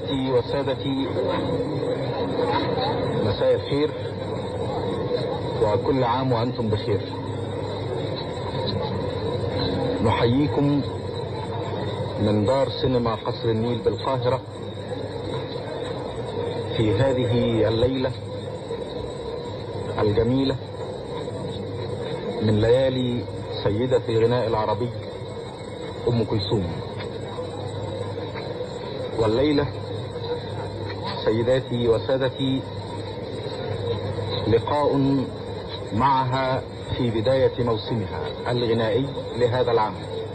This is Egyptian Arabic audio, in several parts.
سيداتي وسادتي مساء الخير وكل عام وأنتم بخير نحييكم من دار سينما قصر النيل بالقاهرة في هذه الليلة الجميلة من ليالي سيدة الغناء العربي أم كلثوم والليلة سيداتي وسادتي لقاء معها في بداية موسمها الغنائي لهذا العام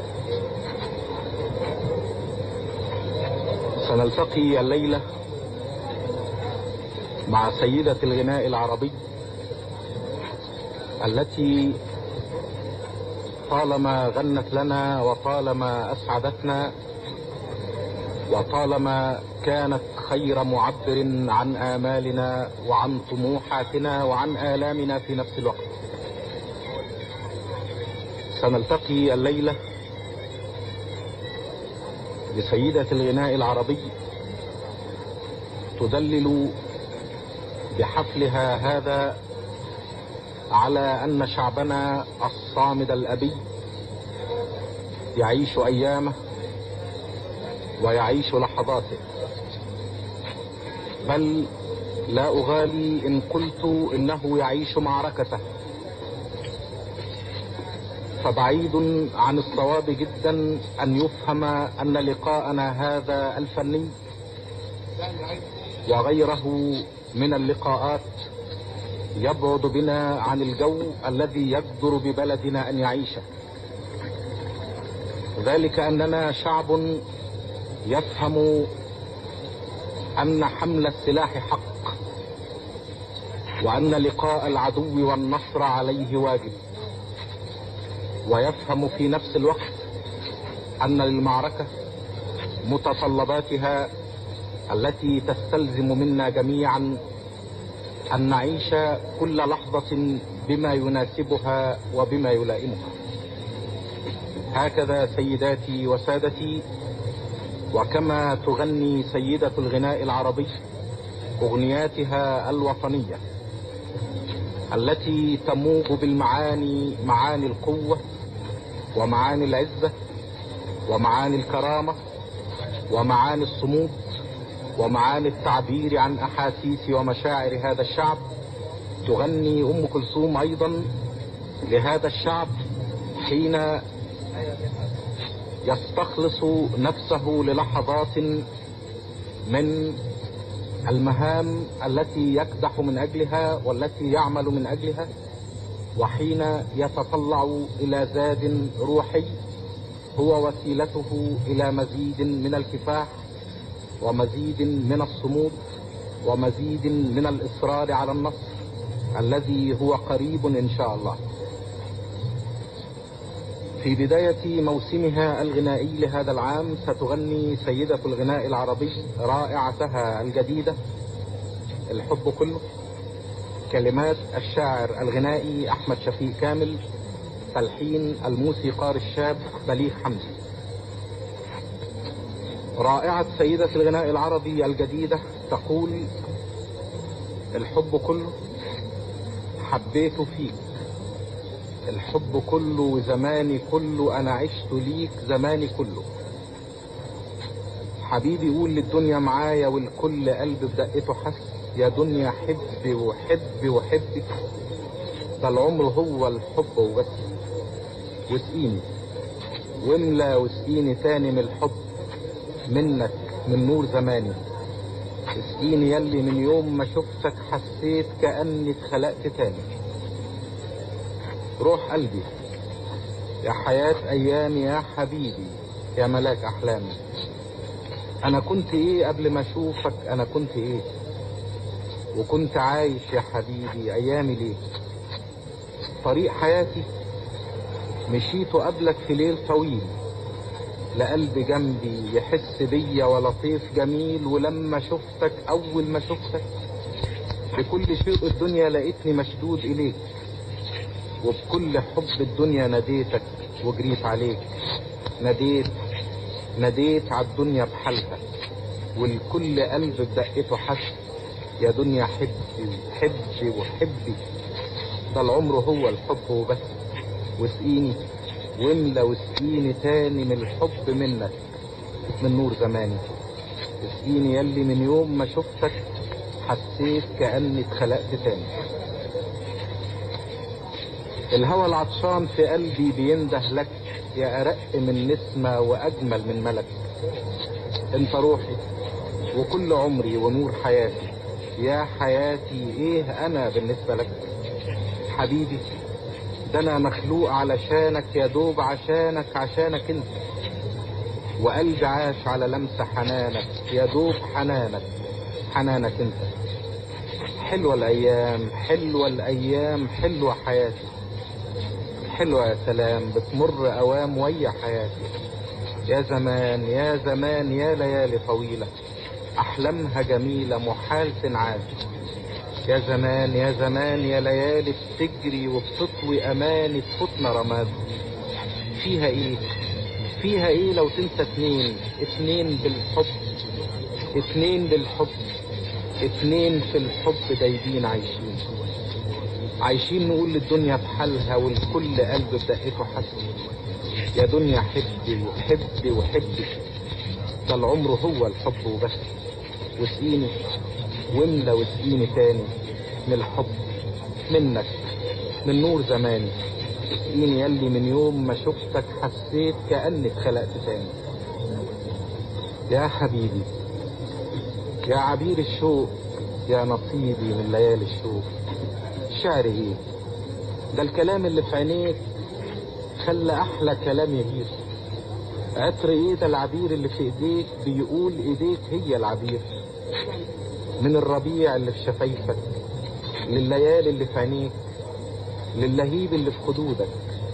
سنلتقي الليلة مع سيدة الغناء العربي التي طالما غنت لنا وطالما أسعدتنا وطالما كانت خير معبر عن آمالنا وعن طموحاتنا وعن آلامنا في نفس الوقت سنلتقي الليلة بسيدة الغناء العربي تدلل بحفلها هذا على أن شعبنا الصامد الأبي يعيش أيامه ويعيش لحظاته بل لا أغالي إن قلت إنه يعيش معركته فبعيد عن الصواب جدا أن يفهم أن لقاءنا هذا الفني وغيره من اللقاءات يبعد بنا عن الجو الذي يقدر ببلدنا أن يعيشه ذلك أننا شعب يفهم أن حمل السلاح حق وأن لقاء العدو والنصر عليه واجب ويفهم في نفس الوقت أن للمعركة متطلباتها التي تستلزم منا جميعا أن نعيش كل لحظة بما يناسبها وبما يلائمها هكذا سيداتي وسادتي وكما تغني سيدة الغناء العربي أغنياتها الوطنية التي تموج بالمعاني معاني القوة ومعاني العزة ومعاني الكرامة ومعاني الصمود ومعاني التعبير عن أحاسيس ومشاعر هذا الشعب تغني أم كلثوم أيضا لهذا الشعب حين يستخلص نفسه للحظات من المهام التي يكدح من أجلها والتي يعمل من أجلها وحين يتطلع إلى زاد روحي هو وسيلته إلى مزيد من الكفاح ومزيد من الصمود ومزيد من الإصرار على النصر الذي هو قريب إن شاء الله في بداية موسمها الغنائي لهذا العام ستغني سيدة الغناء العربي رائعتها الجديدة الحب كله كلمات الشاعر الغنائي أحمد شفيق كامل تلحين الموسيقار الشاب بليغ حمدي رائعة سيدة الغناء العربي الجديدة تقول الحب كله حبيته فيك الحب كله وزماني كله انا عشت ليك زماني كله حبيبي قول للدنيا معايا والكل قلب بدقته حس يا دنيا حبي وحبي وحبك ده العمر هو الحب وبس واسقيني واملى واسقيني تاني من الحب منك من نور زماني اسقيني يلي من يوم ما شفتك حسيت كأني اتخلقت تاني روح قلبي يا حياة ايامي يا حبيبي يا ملاك احلامي انا كنت ايه قبل ما اشوفك انا كنت ايه وكنت عايش يا حبيبي ايامي ليه طريق حياتي مشيته قبلك في ليل طويل لا قلب جنبي يحس بيا ولا طيف جميل ولما شفتك اول ما شفتك بكل شيء الدنيا لقيتني مشدود اليك وبكل حب الدنيا ناديتك وجريت عليك ناديت ناديت على الدنيا بحالها والكل قلب بدقته حس يا دنيا حبي حبي وحبي ده العمر هو الحب وبس واسقيني واملى واسقيني تاني من الحب منك من نور زماني اسقيني يلي من يوم ما شفتك حسيت كأني اتخلقت تاني الهوى العطشان في قلبي بينده لك يا أرق من نسمة وأجمل من ملك انت روحي وكل عمري ونور حياتي يا حياتي ايه انا بالنسبة لك حبيبي ده انا مخلوق علشانك يا دوب عشانك عشانك انت وقلبي عاش على لمسة حنانك يا دوب حنانك حنانك انت حلوة الايام حلوة الايام حلوة حياتي حلوة يا سلام بتمر اوام ويا حياتي يا زمان يا زمان يا ليالي طويلة احلامها جميلة محال تنعاد يا زمان يا زمان يا ليالي بتجري وبتطوي اماني تفوتنا رماد فيها ايه فيها ايه لو تنسى اتنين اتنين بالحب اتنين بالحب اتنين في الحب دايبين عايشين عايشين نقول للدنيا بحالها والكل قلب بدقته حسن يا دنيا حبي وحبي وحبي ده العمر هو الحب وبس واسقيني واملى واسقيني تاني من الحب منك من نور زماني اسقيني يلي من يوم ما شفتك حسيت كأني اتخلقت تاني يا حبيبي يا عبير الشوق يا نصيبي من ليالي الشوق شعر ايه ده الكلام اللي في عينيك خلى احلى كلام يغير عطر ايه ده العبير اللي في ايديك بيقول ايديك هي العبير من الربيع اللي في شفايفك لليالي اللي في عينيك للهيب اللي في خدودك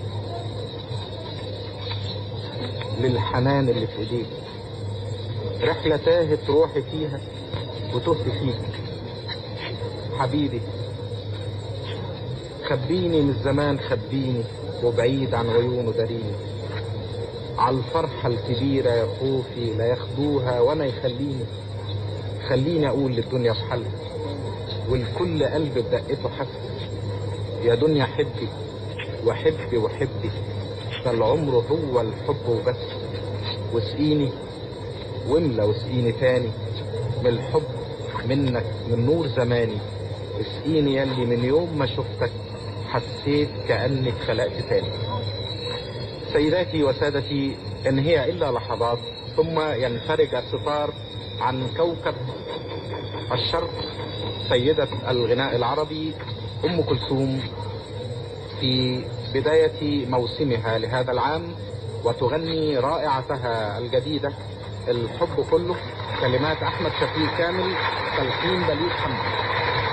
للحنان اللي في ايديك رحلة تاهت روحي فيها وتهت فيك حبيبي خبيني من الزمان خبيني وبعيد عن عيونه داريني على الفرحة الكبيرة يا خوفي لا ياخدوها وانا يخليني خليني اقول للدنيا في حالها والكل قلب بدقته حس يا دنيا حبي وحبي وحبي ده العمر هو الحب وبس واسقيني واملى واسقيني تاني من الحب منك من نور زماني اسقيني يلي من يوم ما شفتك حسيت كأني اتخلقت تاني سيداتي وسادتي ان هي الا لحظات ثم ينفرج الستار عن كوكب الشرق سيدة الغناء العربي ام كلثوم في بداية موسمها لهذا العام وتغني رائعتها الجديدة الحب كله كلمات احمد شفيق كامل تلحين بليغ حمدي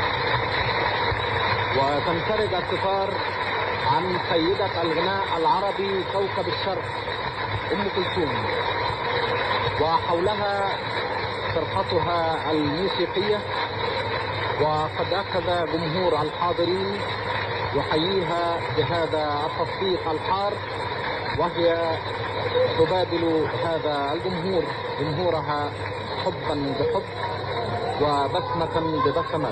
وتنفرج الستار عن سيدة الغناء العربي كوكب الشرق ام كلثوم وحولها فرقتها الموسيقية وقد اخذ جمهور الحاضرين يحييها بهذا التصفيق الحار وهي تبادل هذا الجمهور جمهورها حبا بحب وبسمة ببسمات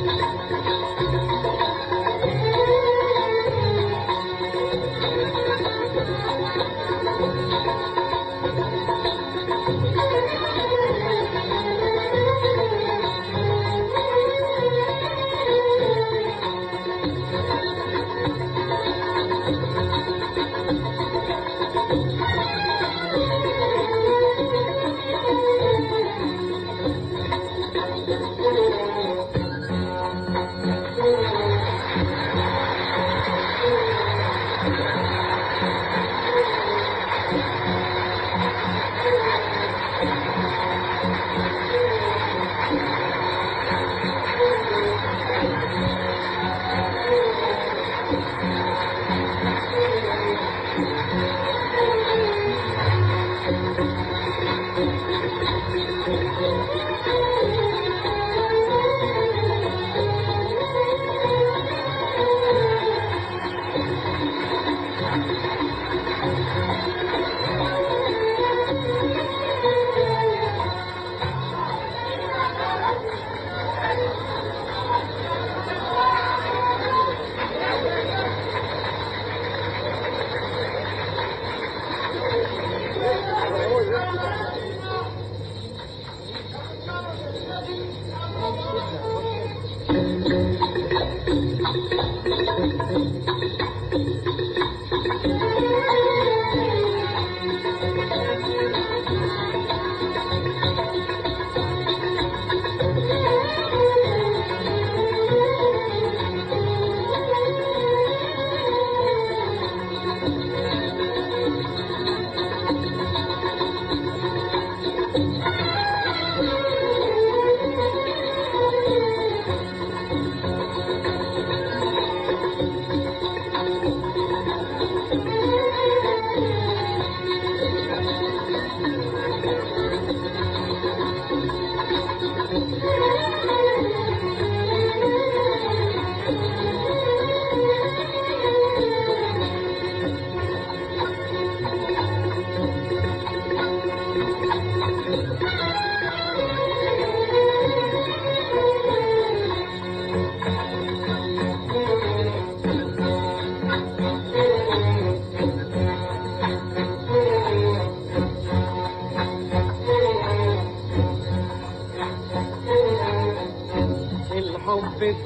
الحب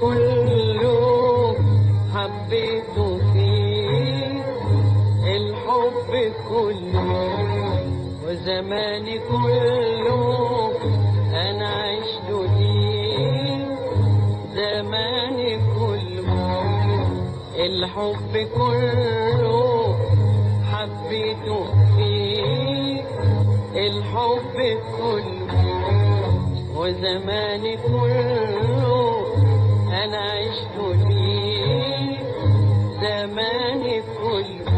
كله حبيته فيه الحب كله وزماني كله انا عشت ليه زماني كله الحب كله حبيته فيه الحب كله وزماني كله انا عشت ليه زماني كله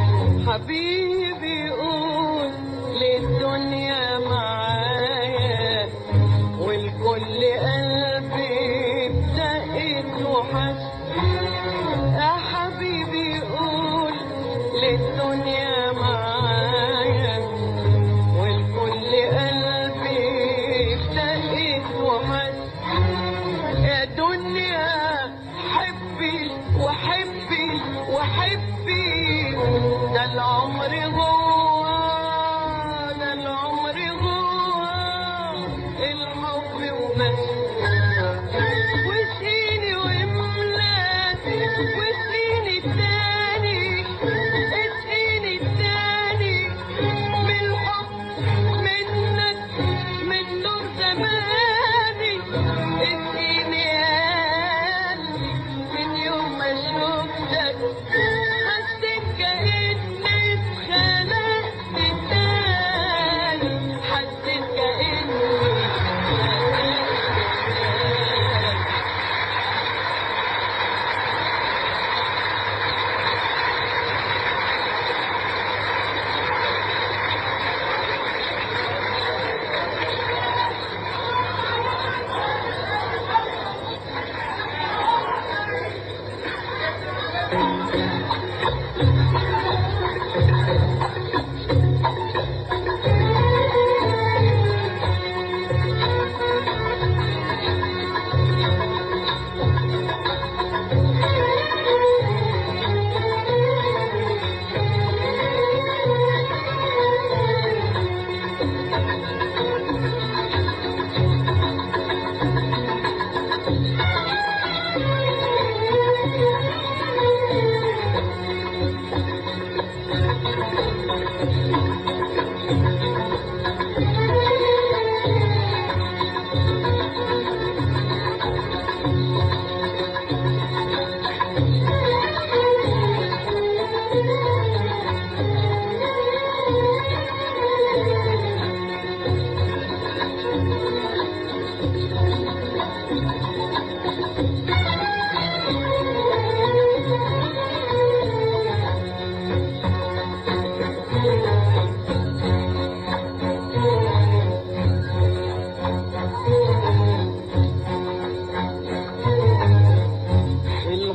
حبيبي قول للدنيا معايا والكل قلبي بدقت وحس يا حبيبي قول للدنيا معايا والكل قلبي بدقت وحس يا دنيا حبي وحبي وحبي ده العمر هو ده العمر هو الحب وبس وسقيني واملاني وسقيني التاني اسقيني التاني من الحب منك من نور زماني اسقيني يا قلبي من يوم ما شفتك حسيت كأني اتخلقت تاني حسيت كأني اتخلقت تاني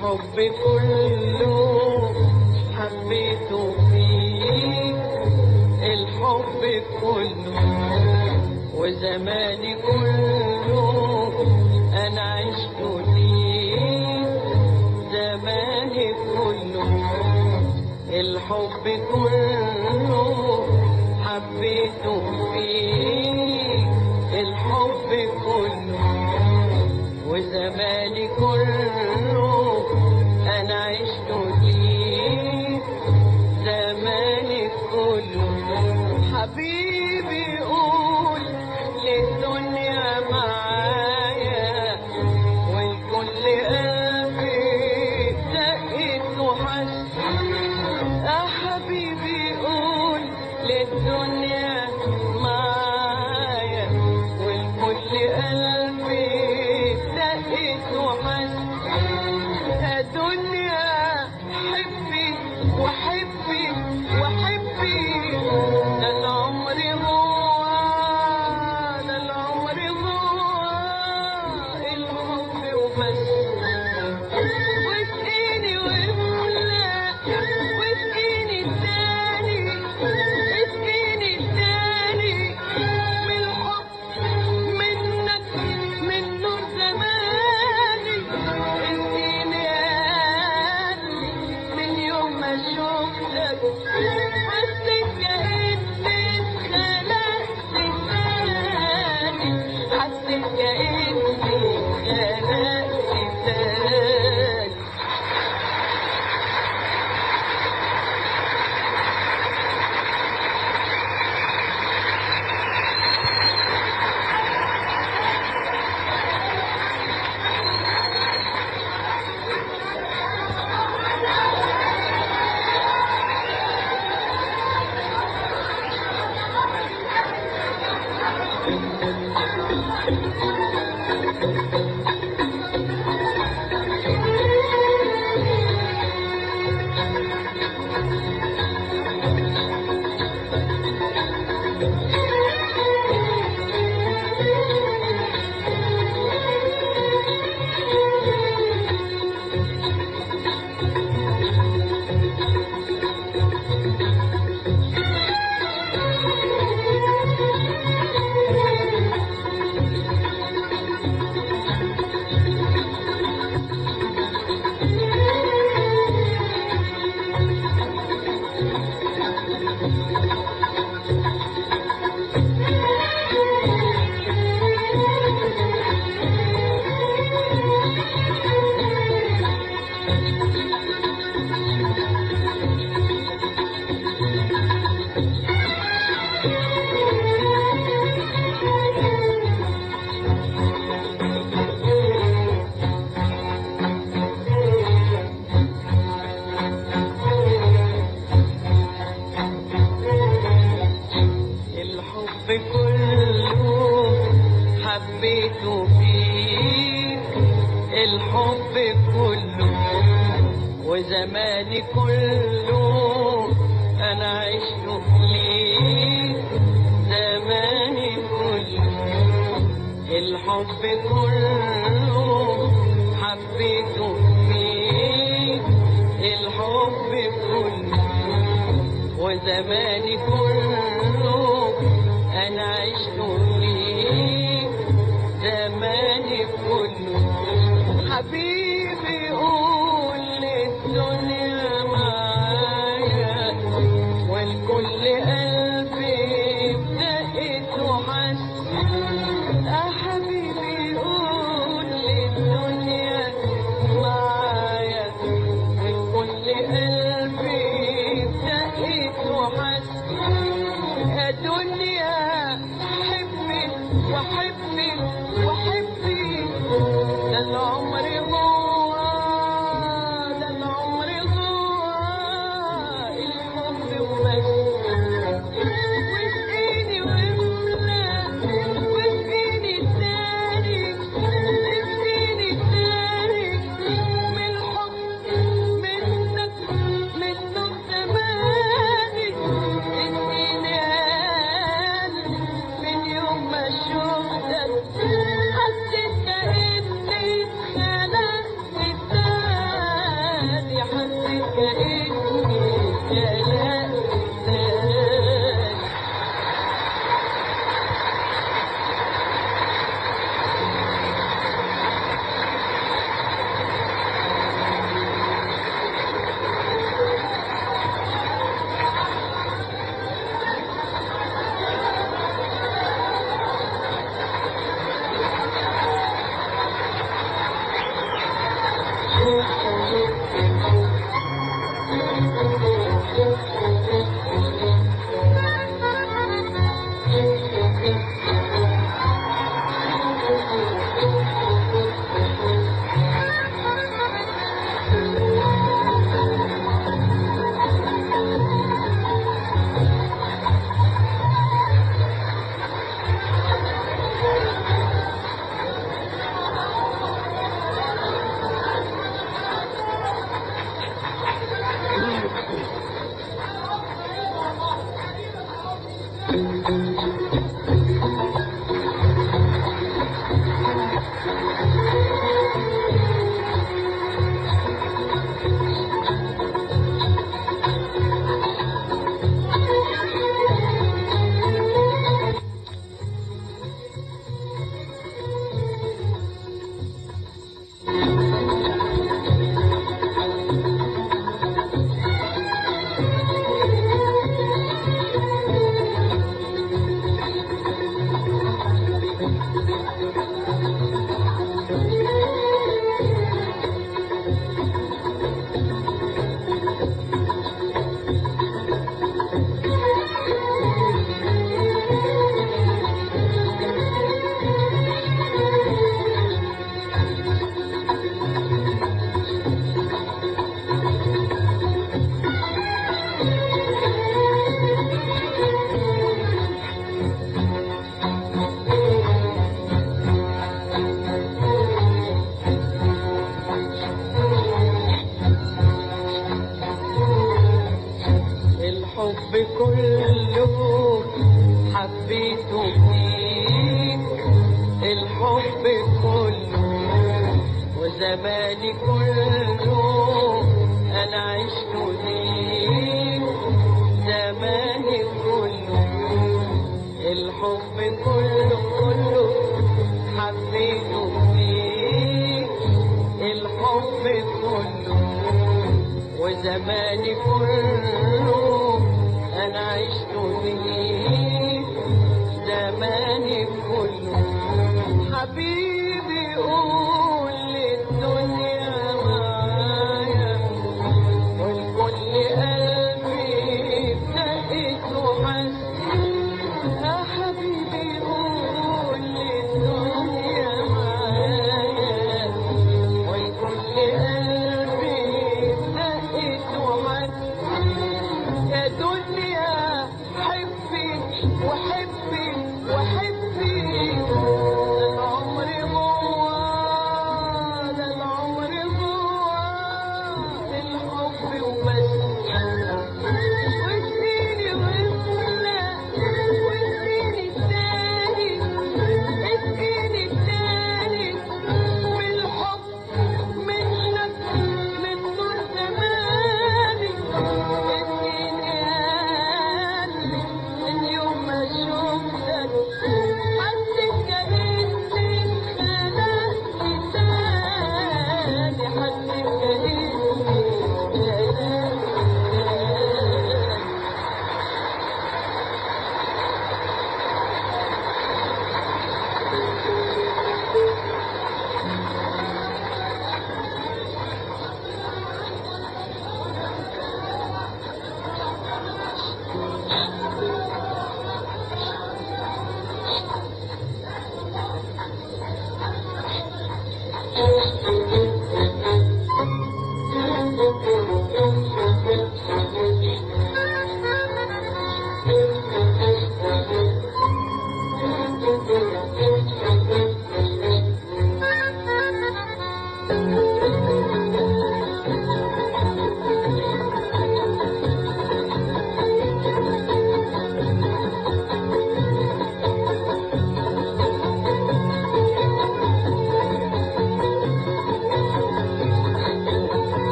الحب كله حبيته فيك الحب كله وزماني كله انا عشت ليك زماني كله الحب كله حبيته فيك الحب كله وزماني كله انا عشت ليك زماني كله حبيبي قول للدنيا معايا والكل قلبي دقت وحس يا حبيبي قول للدنيا معايا والكل قلبي دقت وحس يا دنيا حبي وحبي وحبي ده العمر هو ده العمر هو الحب وبس واسقيني واملا واسقيني التاني اسقيني التاني من الحب منك من نور زماني اسقيني يا قلبي من يوم ما شفتك حسيت كأني اتخلقت تاني حسيت كأني اتخلقت تاني الحب كله حبيته فيك الحب كله وزماني كله انا عشت ليك زماني كله الحب كله حبيته فيك الحب كله وزماني كله انا عشت ليك زماني كله حبيبي قول للدنيا معايا والكل قلبي بدقت وحس يا حبيبي قول للدنيا معايا والكل قلبي بدقت وحس الحب كله حبيته فيك الحب كله وزماني كله انا عشت ليك زماني كله الحب كله كله حبيته فيك الحب كله وزماني كله انا عشت ليك زماني كله حبيبي قول للدنيا معايا والكل قلبي ابتدت وحس يا حبيبي قول للدنيا معايا والكل قلبي ابتدت وحس يا دنيا حبي وحبي وحبي العمر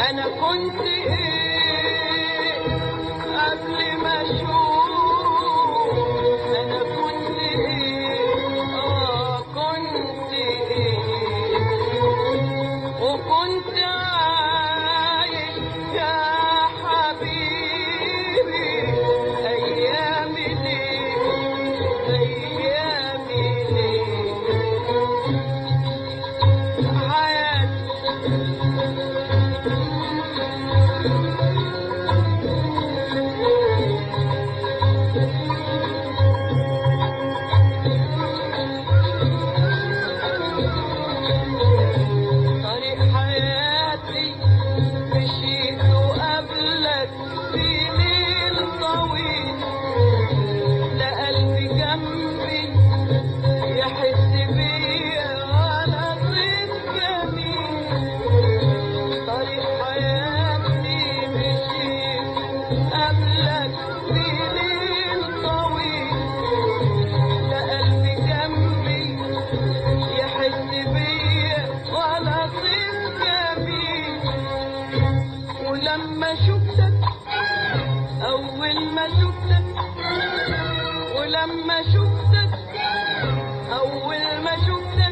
انا كنت ايه قبل ما اشوف انا كنت ايه اه كنت ايه وكنت عايش يا حبيبي ايامي ليه ايامي ليه حياتي طريق حياتي مشيت قبلك في ليل طويل لا قلبي جنبي يحس بيا ولا طيب جميل طريق حياتي مشيت قبلك في ليل طويل لا قلبي جنبي يحس بيا ولا طيب جميل ولما شفتك أول ما شفتك ولما شفتك أول ما شفتك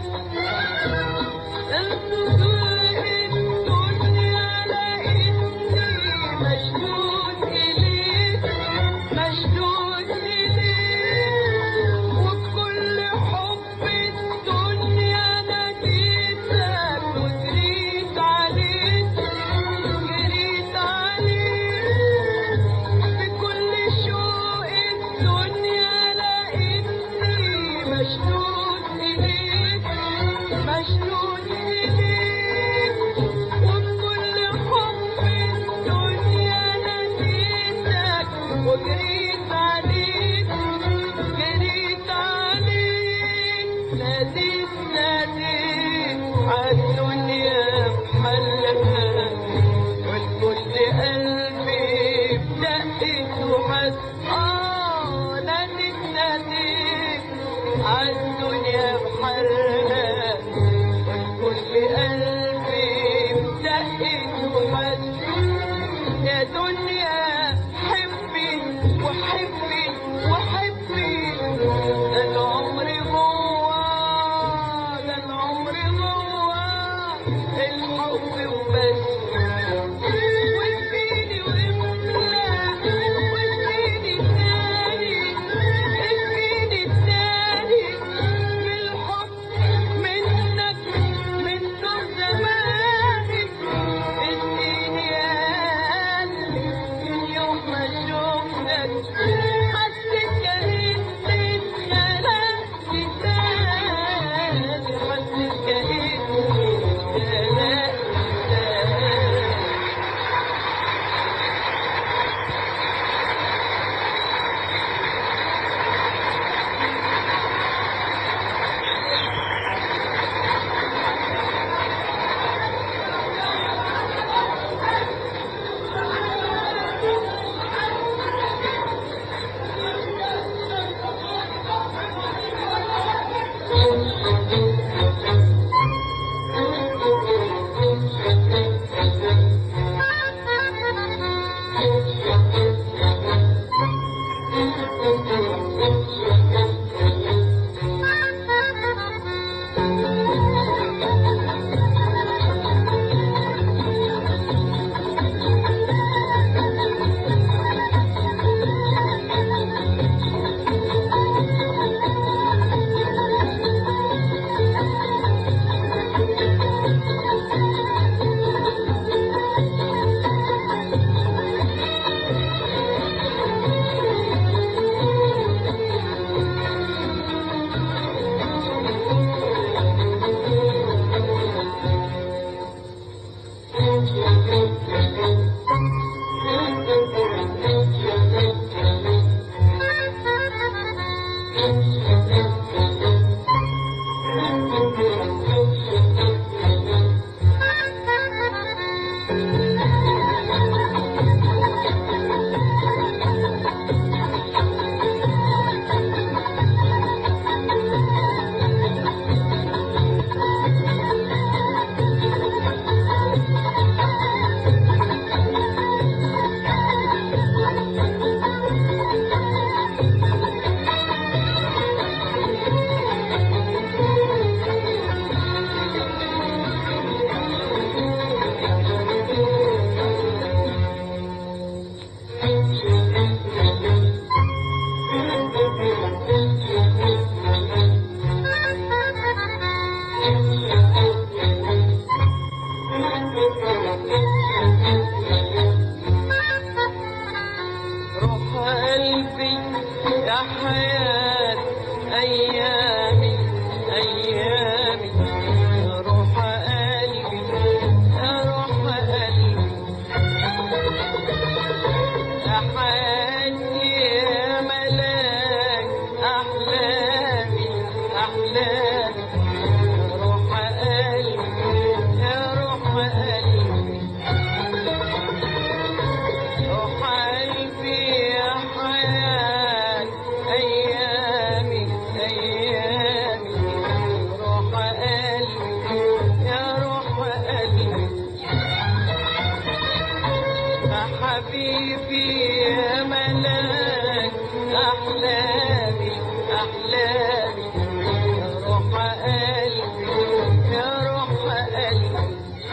الدنيا لقيتني مشدود إليك مشدود إليك وبكل حب الدنيا ناديتك وجريت عليك جريت عليك بكل شوق الدنيا لقيتني مشدود إليك مشدود إليك وبكل حب الدنيا ناديتك وجريت عليك جريت عليك ناديت ناديت عالدنيا بحلها والكل قلبي بدقت وحس اه ناديت ناديت عالدنيا بحلها والكل قلبي بدقت وحس يا دنيا حبي وحبي وحبي ده العمر جوا ده العمر جوا الحب وبس واديني واملا واديني التاني اديني التاني بالحب منك من نور زمانك اديني يا قلبي من يوم ما شفتك حسيت كأني اتخلقت تاني حسيت كأني اتخلقت تاني حياة أيامي أيامي يا روح قلبي يا روح قلبي يا حياتي يا ملاك أحلامي أحلامي يا روح قلبي يا روح قلبي روح قلبي يا حياة أيامي أيامي روح قلبي يا روح قلبي يا حبيبي يا ملاك أحلامي أحلامي يا روح قلبي يا روح قلبي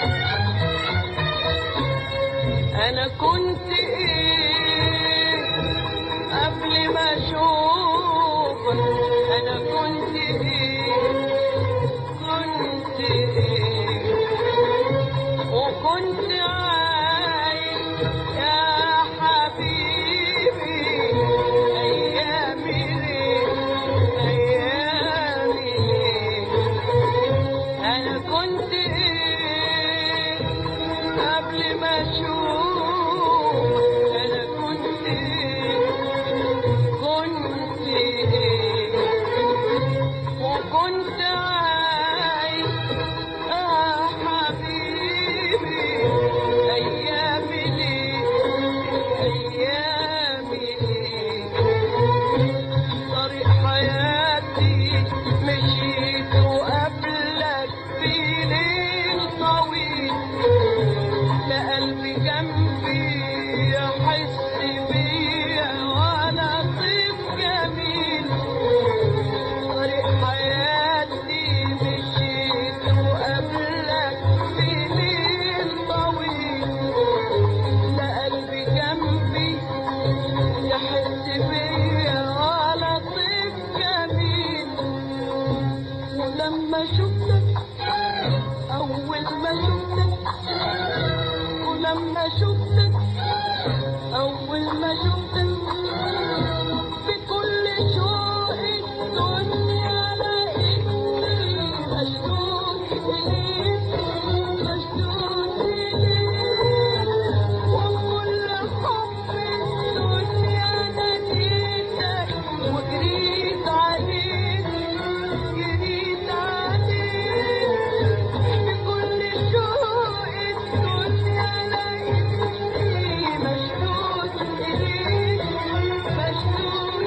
أنا كنت إيه قبل ما أشوفك أنا كنت إيه كنت إيه وكنت عايش يا حبيبي أيامي ليه أيامي ليه أنا كنت إيه قبل ما أشوف أنا كنت إيه كنت إيه وكنت عايش آه حبيبي أيامي ليه أيامي ليه طريق حياتي مشيت وقبلك في ليل طويل لا قلبي جنبي يحس بيا وانا طيب جميل طريق حياتي مشيت وقبلك في ليل طويل لا قلبي جنبي يحس بيا ولا طيب جميل ولما شفتك أول ما شفتك ولما شفتك أول ما شفتك بكل شوق الدنيا لقيتني مشدود إليك مشدود إليك وكل حب الدنيا ناديتك وجريت عليك جريت عليك بكل شوق الدنيا لقيتني مشدود إليك مشدود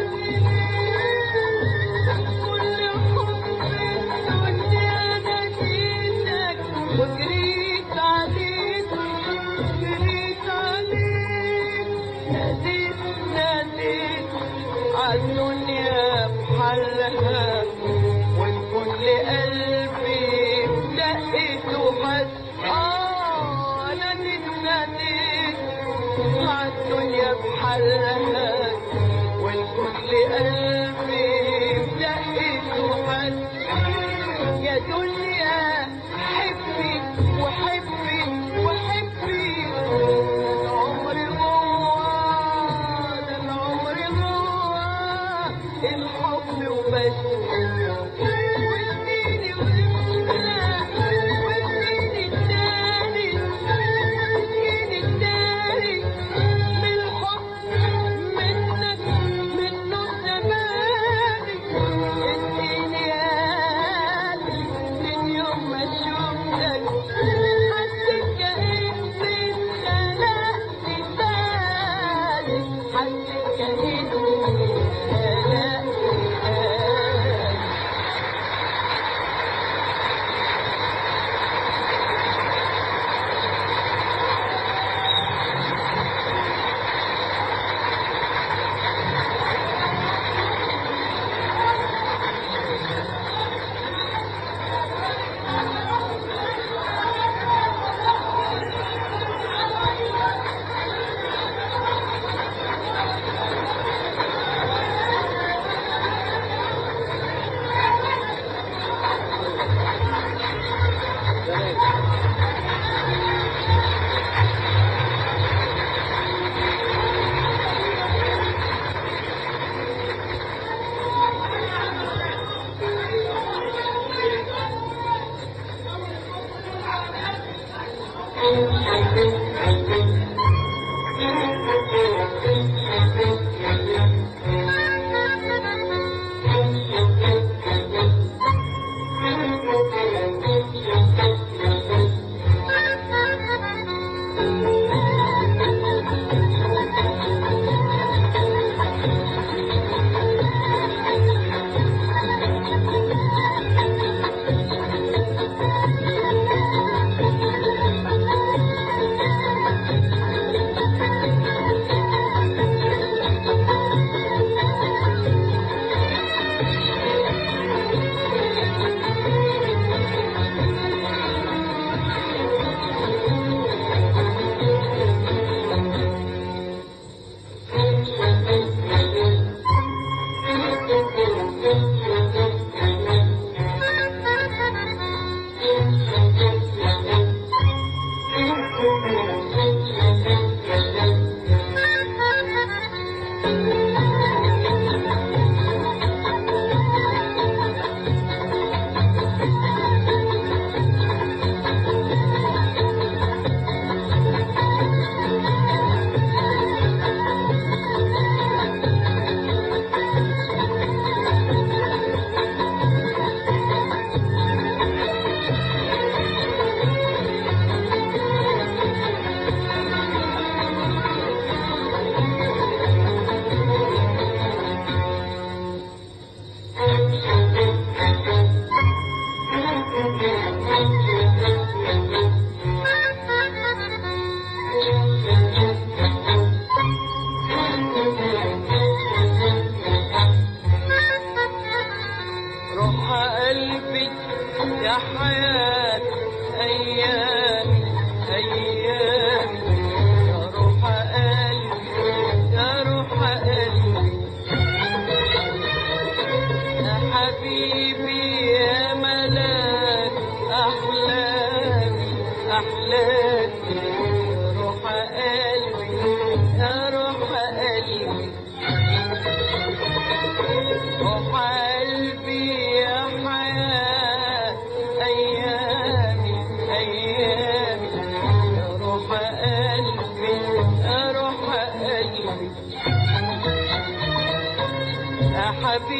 إليك كل حب الدنيا ناديتك وجريت عليك جريت عليك ناديت ناديت عالدنيا بحالها والكل قلبي دقت وحس آه ناديت ناديت عالدنيا بحالها والكل قلبي دقت وحس يا دنيا حبي وحبي وحبي العمر جوه ده العمر جوه الحب وبس واديني وادينا واديني التاني اديني التاني من الحب منك منه زماني اديني يا قلبي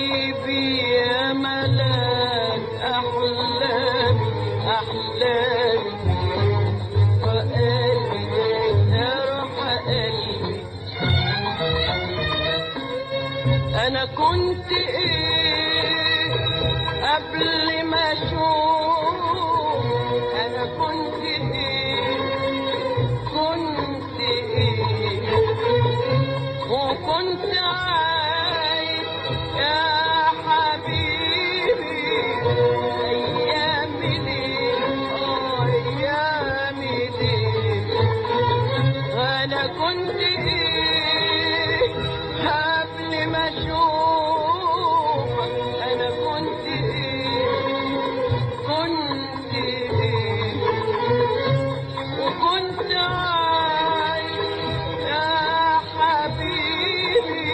حبيبي يا ملاك أحلامي أحلامي وقلبي جرح قلبي أنا كنت إيه قبل ما أشوف أنا كنت إيه كنت إيه وكنت عايز يا حبيبي أيامي ليه آه أيامي ليه أنا كنت إيه قبل ما أشوفك أنا كنت إيه كنت إيه وكنت عايز يا حبيبي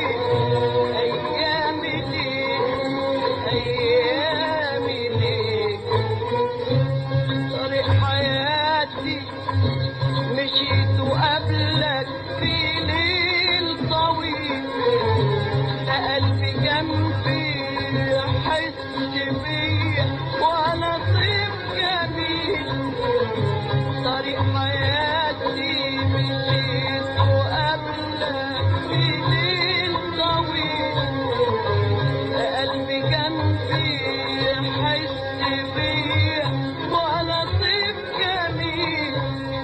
أيامي ليك أيامي ليك طريق حياتي مشيت قبلك في ليل طويل لا قلبي جنبي يحس بيا ولا طيب جميل طريق حياتي مشيت قبلك في ليل طويل لا قلبي جنبي يحس بيا ولا طيب جميل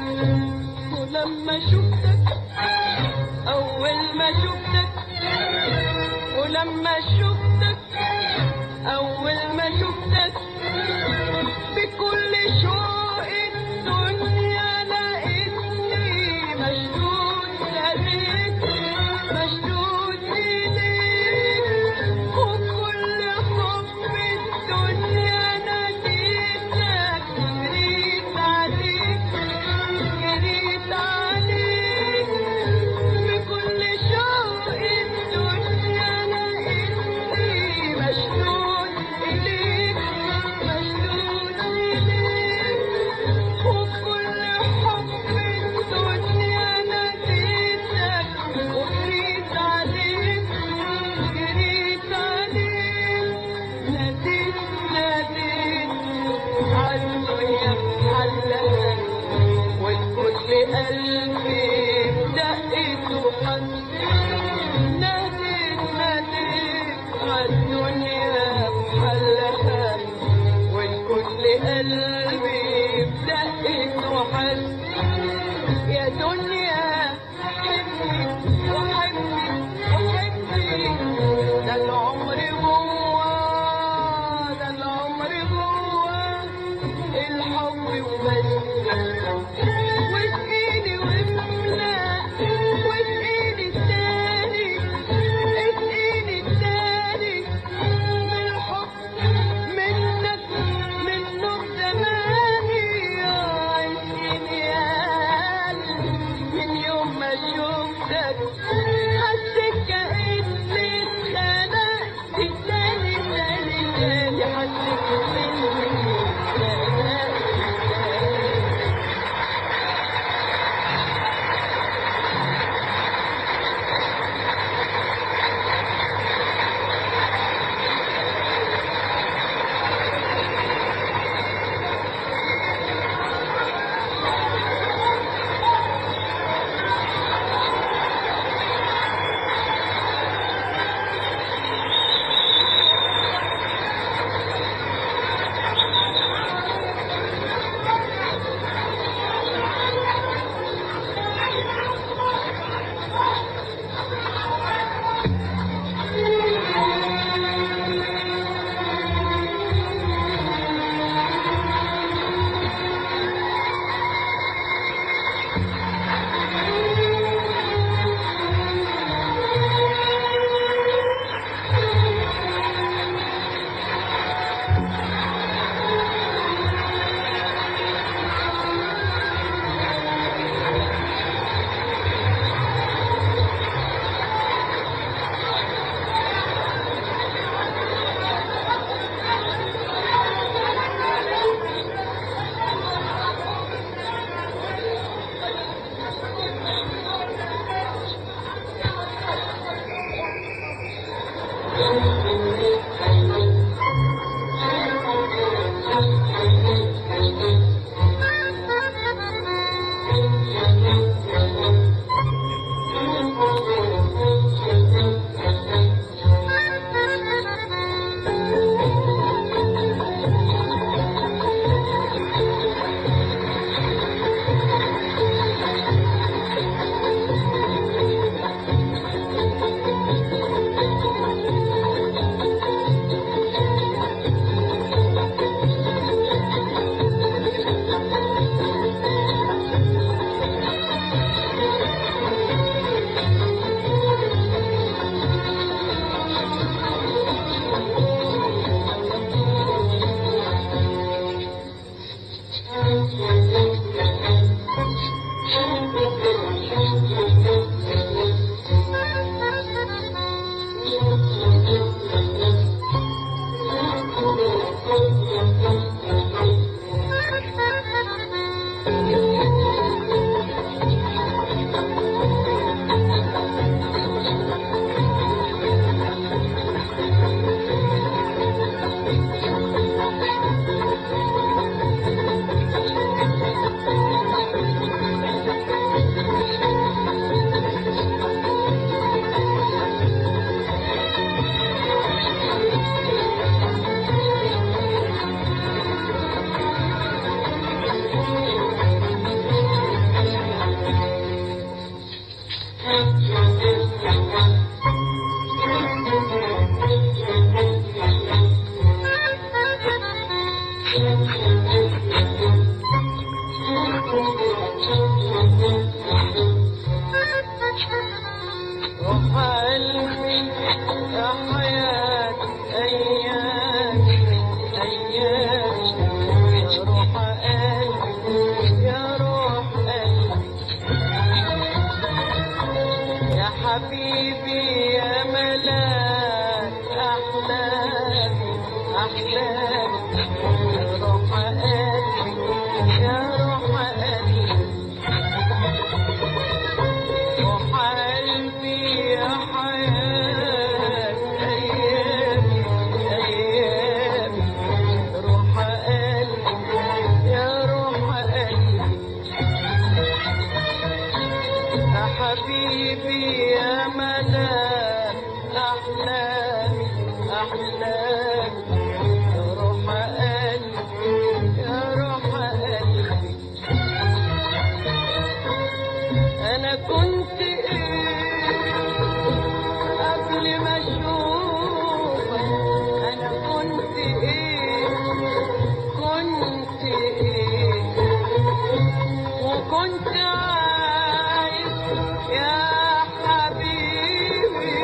ولما شفتك أول ما شفتك ولما شفتك أول ما شفتك بكل شوق الدنيا لقيتني مشدود لديك مشدود إليك وكل حب الدنيا ناديتك جريت عليك جريت عليك بكل شوق الدنيا لقيتني مشدود إليك مشدود إليك وكل حب الدنيا ناديتك وجريت عليك جريت عليك ناديت ناديت عالدنيا بحلها والكل قلبي دقت وحس ناديت ناديت عالدنيا بحلها والكل قلبي دقت وحس يا دنيا حبي وحبي وحبي ده العمر جوا ده العمر جوا الحب وبس واسقيني واملا واسقيني التاني اسقيني التاني من الحب منك من نور زماني عايزيني يا قلبي من يوم ما شفتك حسيت كأني اتخنقت تاني تاني تاني حسيت كأني اتخنقت تاني حبيبي يا ملاك أحلامي أحلامي يا روح قلبي يا روح قلبي أنا كنت إيه قبل ما أشوفك أنا كنت إيه كنت إيه وكنت عايز يا حبيبي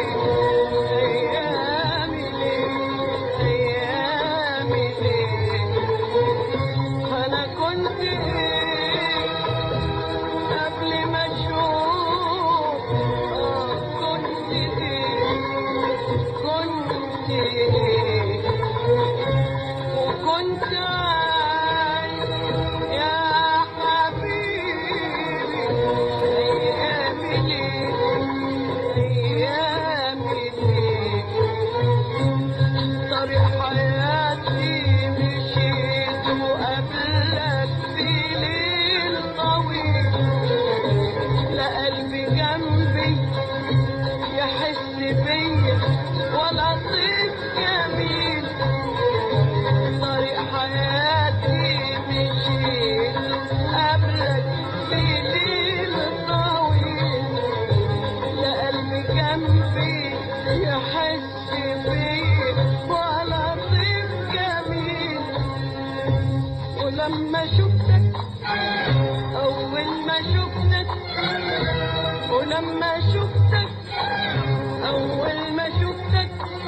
أيامي ليه أيامي ليه أنا كنت إيه قبل ما أشوف آه كنت إيه كنت إيه وكنت عايز يا حبيبي أيامي ليه أيامي ليه طريق حياتي مشيت وقابلك في ليل طويل لا قلبي جنبي يحس بيا ولا طيب جميل طريق حياتي مشيت قبلك في ليل طويل لا قلبي جنبي يحس بيا ولا طيب جميل ولما شفتك أول ما شفتك ولما شفتك أول ما شفتك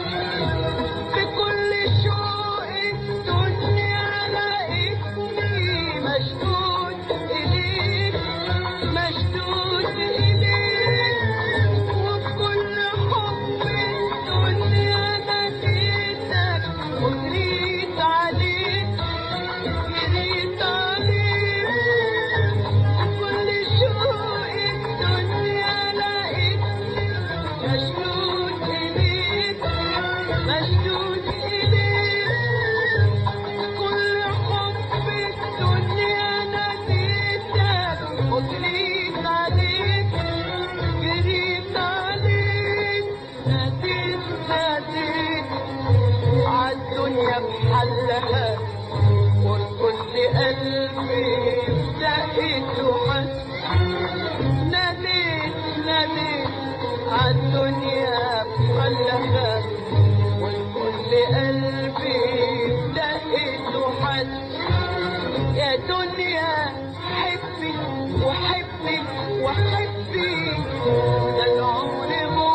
بكل شوق الدنيا لقيتني مشدود إليك مشدود إليك وبكل حب الدنيا نسيتك وجريت عليك جريت عليك كل شوق الدنيا لقيتني مشدود إليك مشدود إليك كل حب الدنيا نسيتك وجريت عليك جريت عليك ناديت ناديت عالدنيا بحلها والكل قلبي دقت وحس ناديت ناديت عالدنيا بحلها والكل قلبي دقت وحس يا دنيا حبي وحبي وحبي ده العمر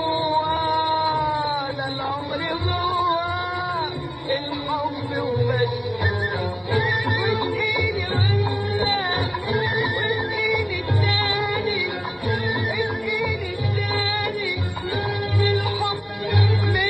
جوا ده العمر جوا الحب وبس واسقيني غنى واسقيني التاني اسقيني التاني من الحب من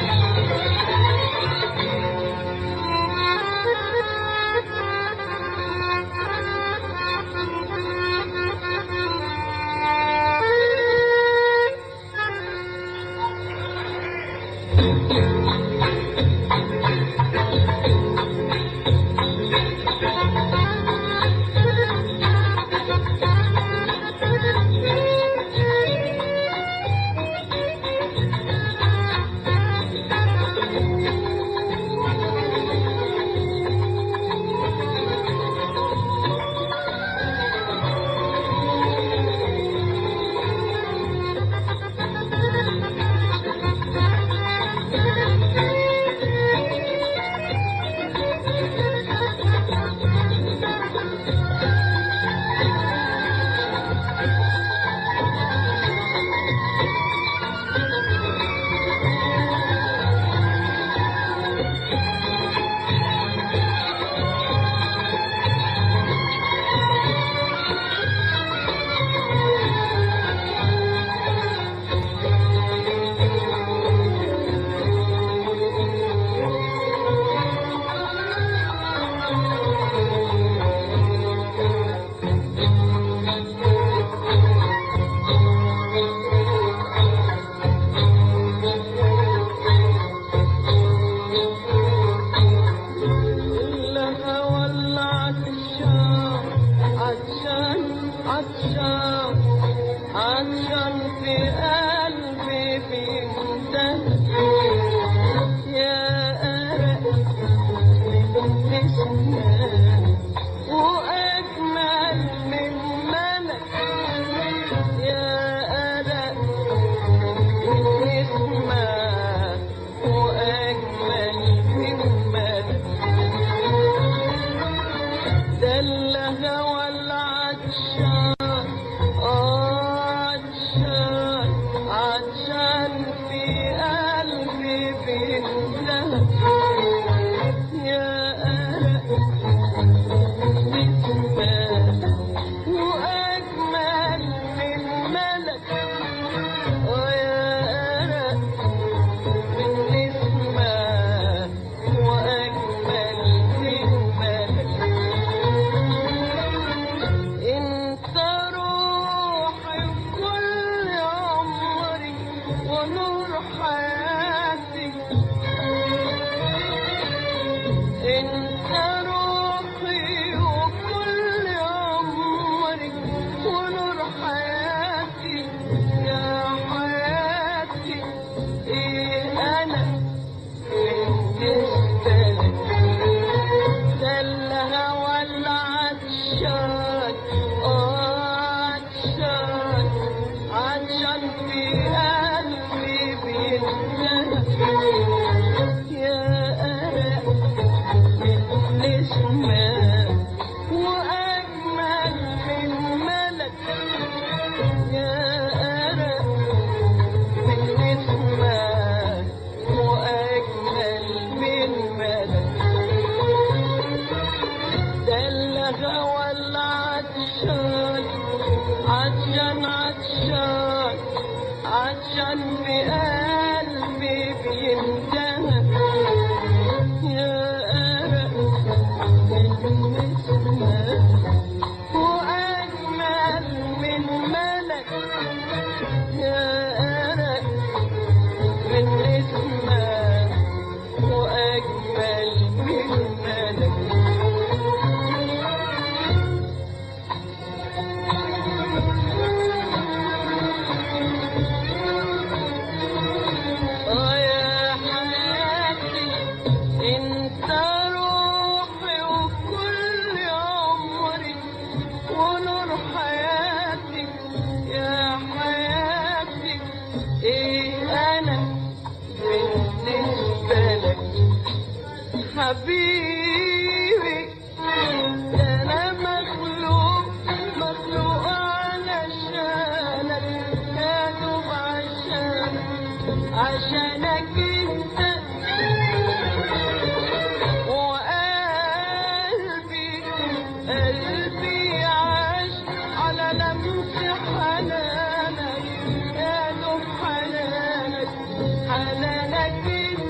الهوى العطشان عطشان عطشان عطشان في قلبي بينده يا أرق من نسمة وأجمل من ملك يا أرق من نسمة وأجمل من ملك ده الهوى العطشان عطشان عطشان في قلبي بينده يا أرق نسمة وأجمل من ملك ويا أرق من نسمة وأجمل من ملك انت روحي وكل عمري ونور حياتي انت روحي وكل عمري ونور حياتي يا حياتي ايه انا بالنسبه لك ده الهوى العطشان عطشان عطشان في قلبي بينده يا أرق من نسمة وأجمل من ملك يا أرق من نسمة وأجمل من ملك ده الهوى العطشان عطشان عطشان عطشان في قلبي بينتهى يا أرق من نسمة وأجمل من ملك يا أرق من نسمة وأجمل من ملك آه يا حياتي انت روحي وكل عمري ونور حياتي يا حياتي ايه انا بالنسبة لك حبيبي ده انا مخلوق مخلوق علشانك يا دوب عشانك عشانك انت وقلبي قلبي عاش على لمس حنانك يا دوب حنانك حنانك انت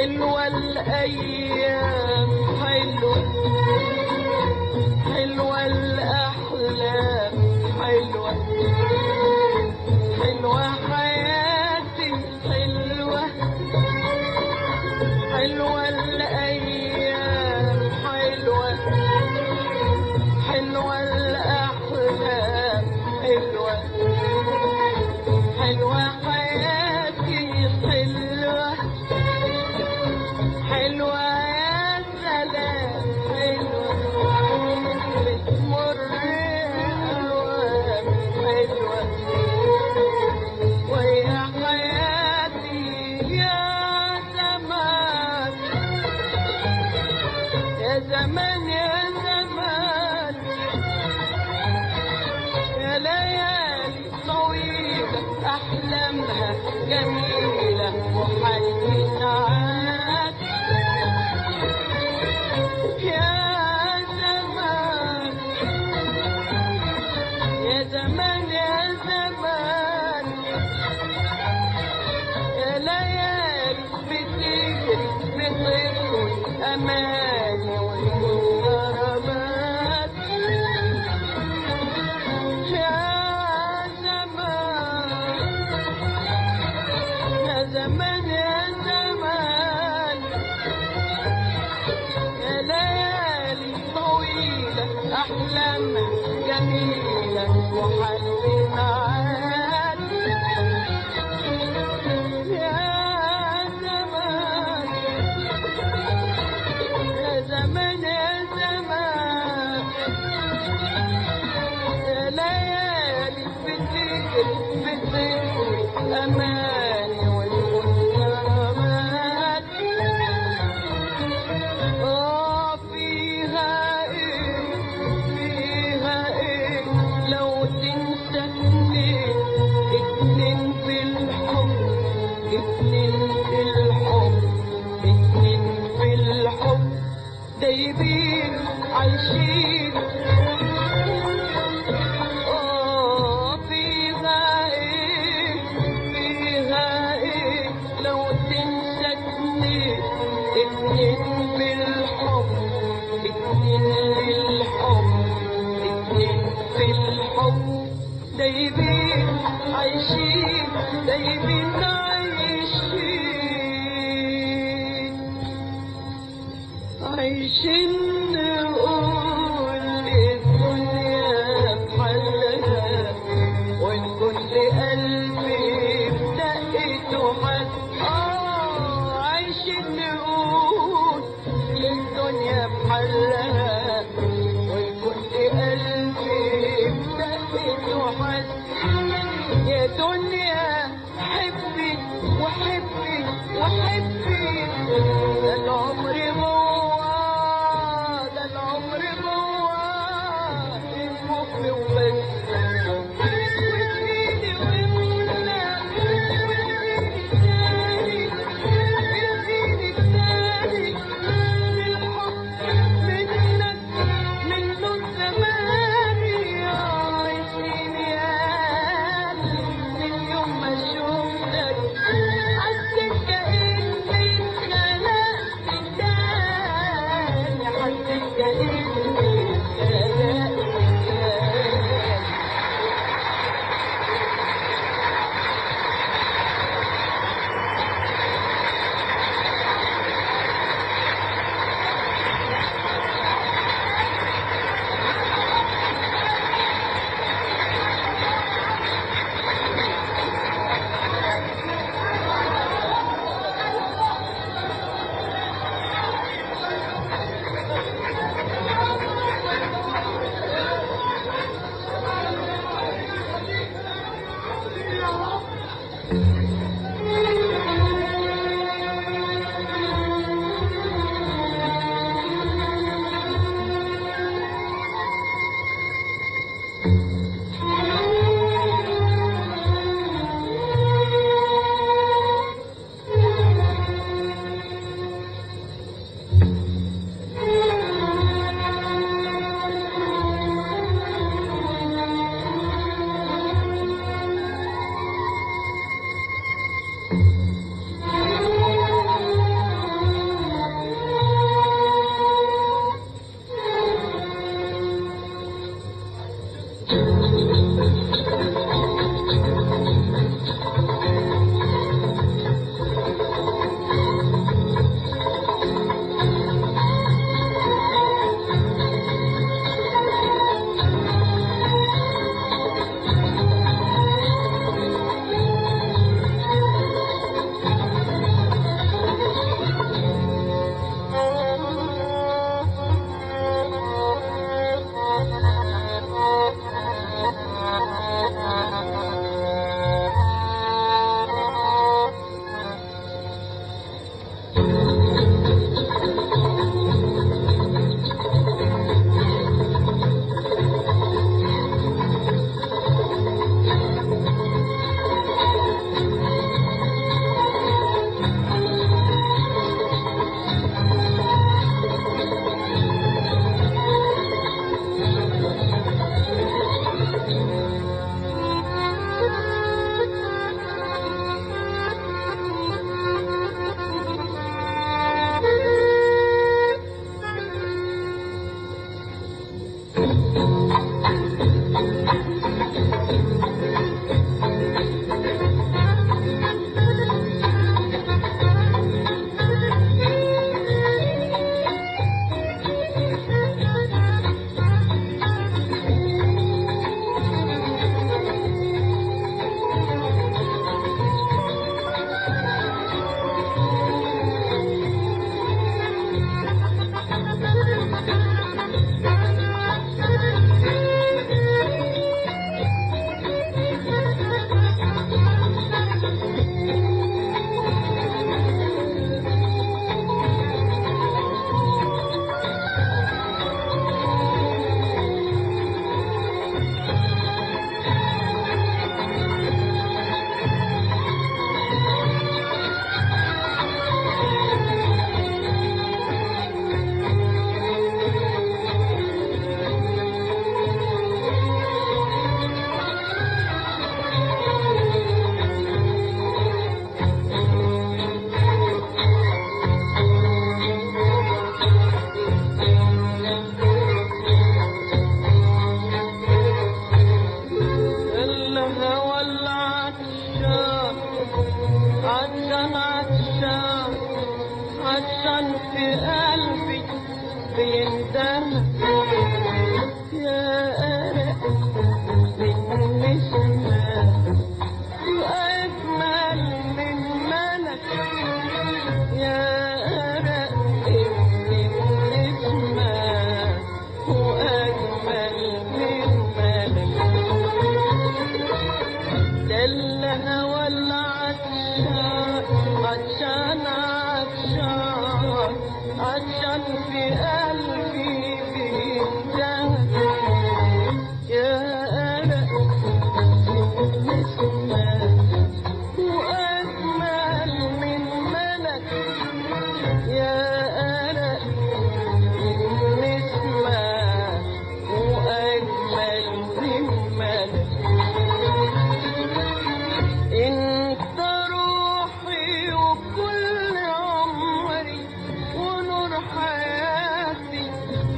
حلوة الأيام حلوة حلوة الأحلام حلوة حلوة حياتي حلوة حلوة الأيام حلوة حلوة الأحلام حلوة حلوة حياتي حلوة حلوة يا سلام حلوة بتمر أوام حلوة ويا حياتي يا زمان يا زمان يا زمان يا ليالي طويلة أحلامها جميلة وحي ساعات يا زمان يا زمان يا زمان يا ليالي بتجري بتطوي أماني والمغربات يا زمان يا زمان يا زمان يا ليالي طويلة أحلامها جميلة وحلوة معاك يا زمان يا زمان يا زمان يا ليالي بتجري بتجري أماني والمنامات آه فيها إيه فيها إيه لو تنسى اتنين اتنين في الحب اتنين في الحب اتنين في الحب دايبين عايشين آه فيها إيه فيها إيه لو تنسى اتنين اتنين بالحب اتنين للحب اتنين في الحب دايبين عايشين دايبين عايشين عايشين نقول الدنيا بحلها والكل قلبي بدقته حد آه عايشين نقول الدنيا بحلها والكل قلبي بدقته حد يا دنيا حبي وحبي وحبي ده العمر جوا في قلبي بيندهى يا أرق من نسمة وأجمل من ملك يا أرق من نسمة وأجمل من ملك ده الهوى العطشان عطشان عطشان عطشان في قلبي بينتهى يا أرق نسمة وأجمل من ملك يا أرق نسمة وأجمل من ملك انت روحي وكل عمري ونور حياتي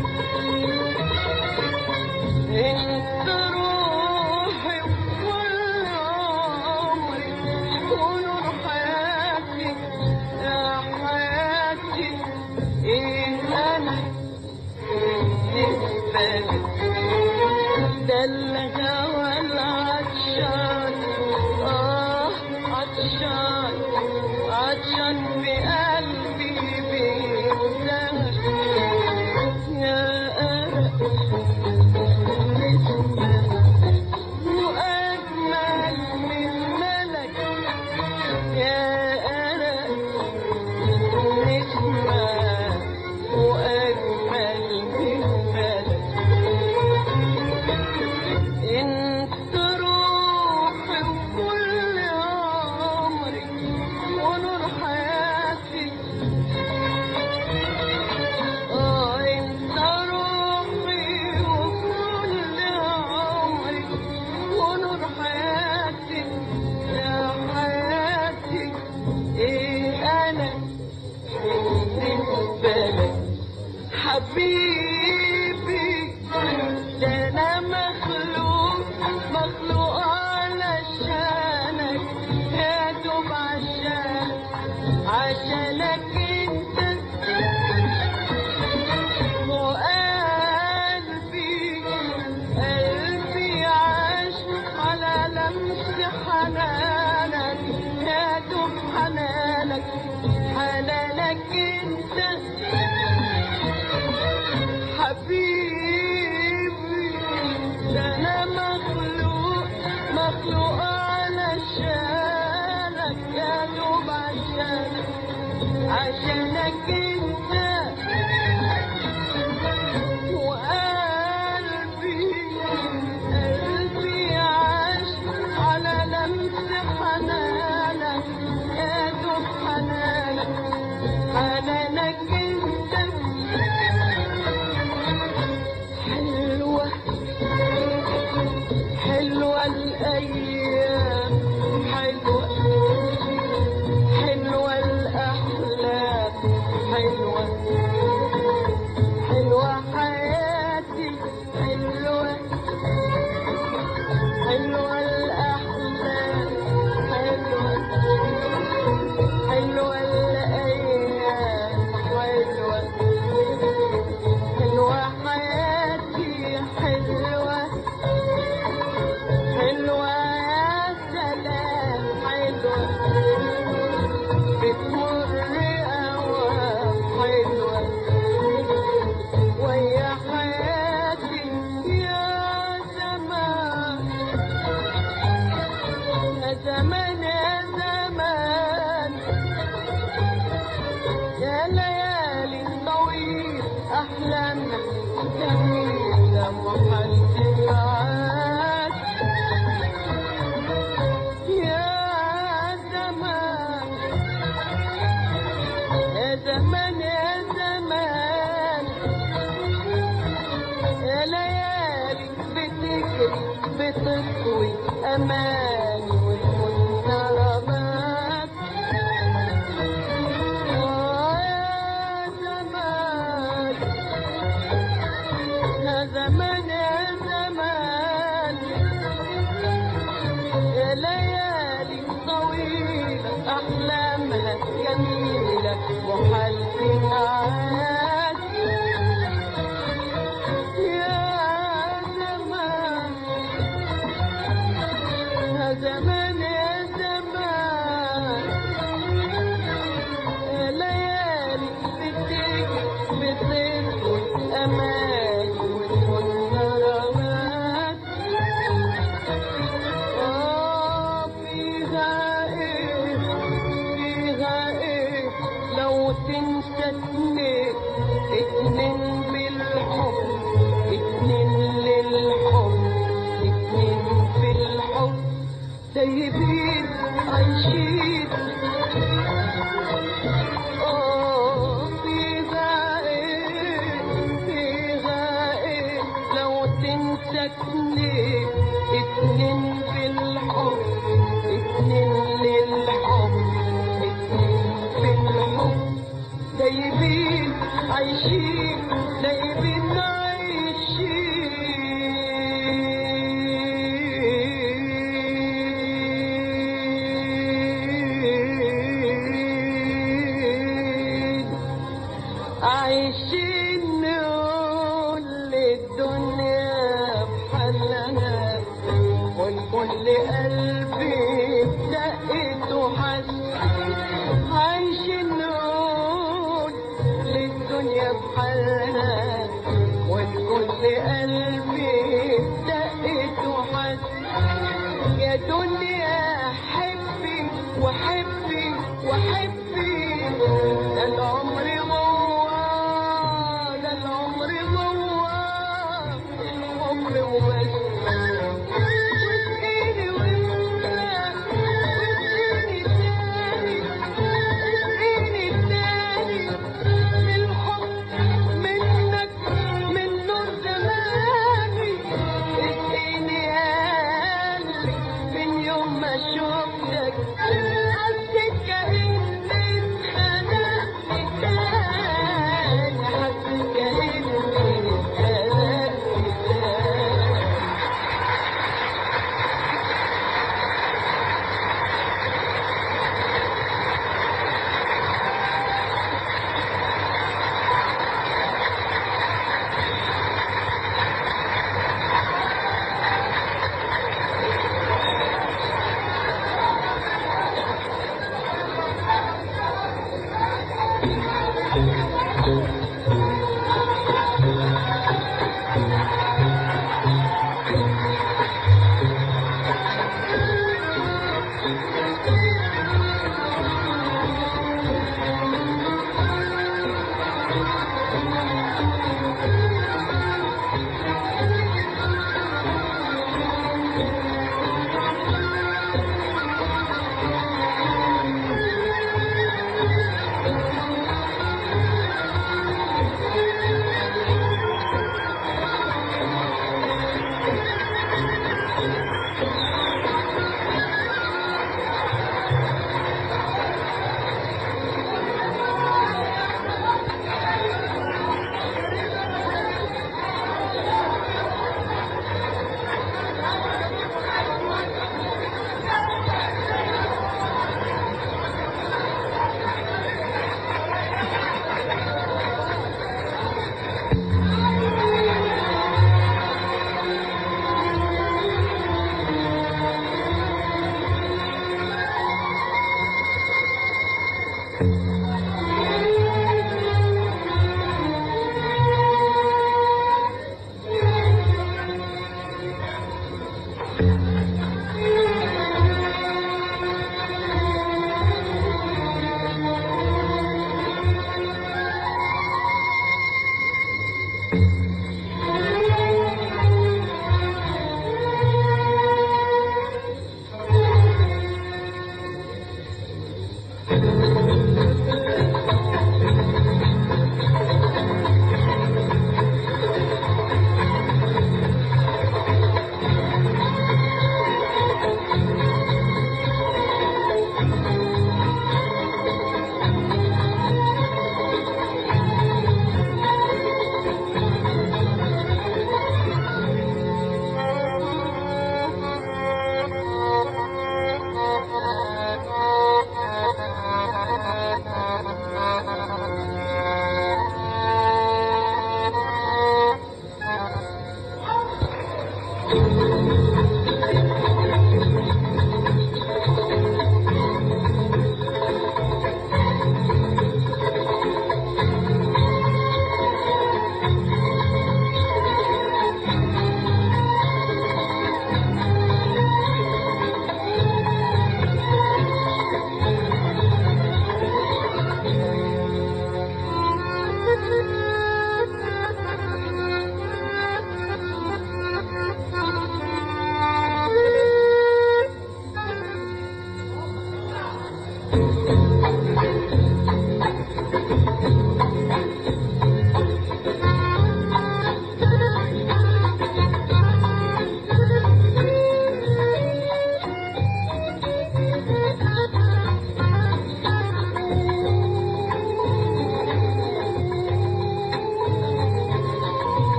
انت روحي وكل عمري ونور حياتي يا حياتي ايه انا بالنسبه لك ده الهوى العطشان آه عطشان عطشان بقلبي بينتهى يا أرق نسمة وأجمل من ملك يا أرق نسمة وأجمل من ملك انت روحي وكل عمري ونور حياتي اه انت روحي وكل عمري ونور حياتي يا حياتي ايه انا بالنسبه لك حبيبي ده انا مخلوق مخلوق علشانك يا دوب عشانك عشانك انت وقلبي قلبي عاش على لمس حنانك يا دوب حنانك حنانك انت حبيبي ده انا مخلوق مخلوق علشانك يا دوب عشانك عشانك انت وقلبي قلبي عاش على لمس حنانك يا دوب حنانك حنانك انت حلوة حلوة الأيام حلوة حلوة الأحلام حلوة حلوة حياتي حلوة حلوة الأحلام حلوة حلوة الأيام حلوة حلوة حياتي حلوة حلوة يا سلام حلوة بتمر أوام حلوة ويا حياتي يا زمان يا زمان يا زمان يا ليالي طويل أحلامنا جميلة محلقات يا زمان يا زمان يا زمان يا ليالي بتجري بتطوي أماني والمنكرات آه يا زمان يا زمان يا زمان يا ليالي طويلة أحلامها جميلة وحالتها تنسى اتنين اتنين بالحب اتنين للحب اتنين في الحب سايبين عايشين اه فيها ايه فيها ايه لو تنسى اتنين اتنين بالحب اتنين للحب اتنين في الحب سايبين عايشين سايبين عايشين عايشين نقول للدنيا بحلنا والكل قلبي دقت وحس عايشين نقول للدنيا بحلنا والكل قلبي دقت وحس يا دنيا حبي وحبي وحبي ده العمر جوا ده العمر جوا الحب وبس واسقيني وانت واسقيني تاني اسقيني تاني بالحب منك من نور زماني اسقيني قلبي من يوم ما شفتك حسيت كأني اتخنقت تاني حسيت كأني اتخنقت تاني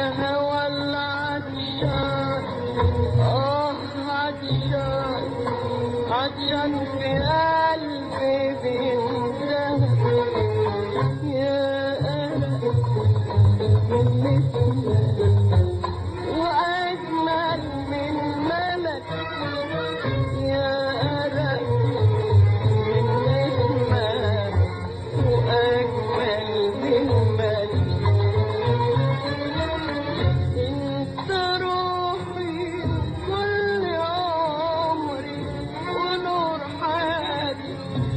الهوى العطشان اه عطشان عطشان في قلبي بينزل يا أنا من مثلك وأجمل من ملك يا أنا من اسمك وأجمل من ملك انت روحي كل عمري ونور حياتي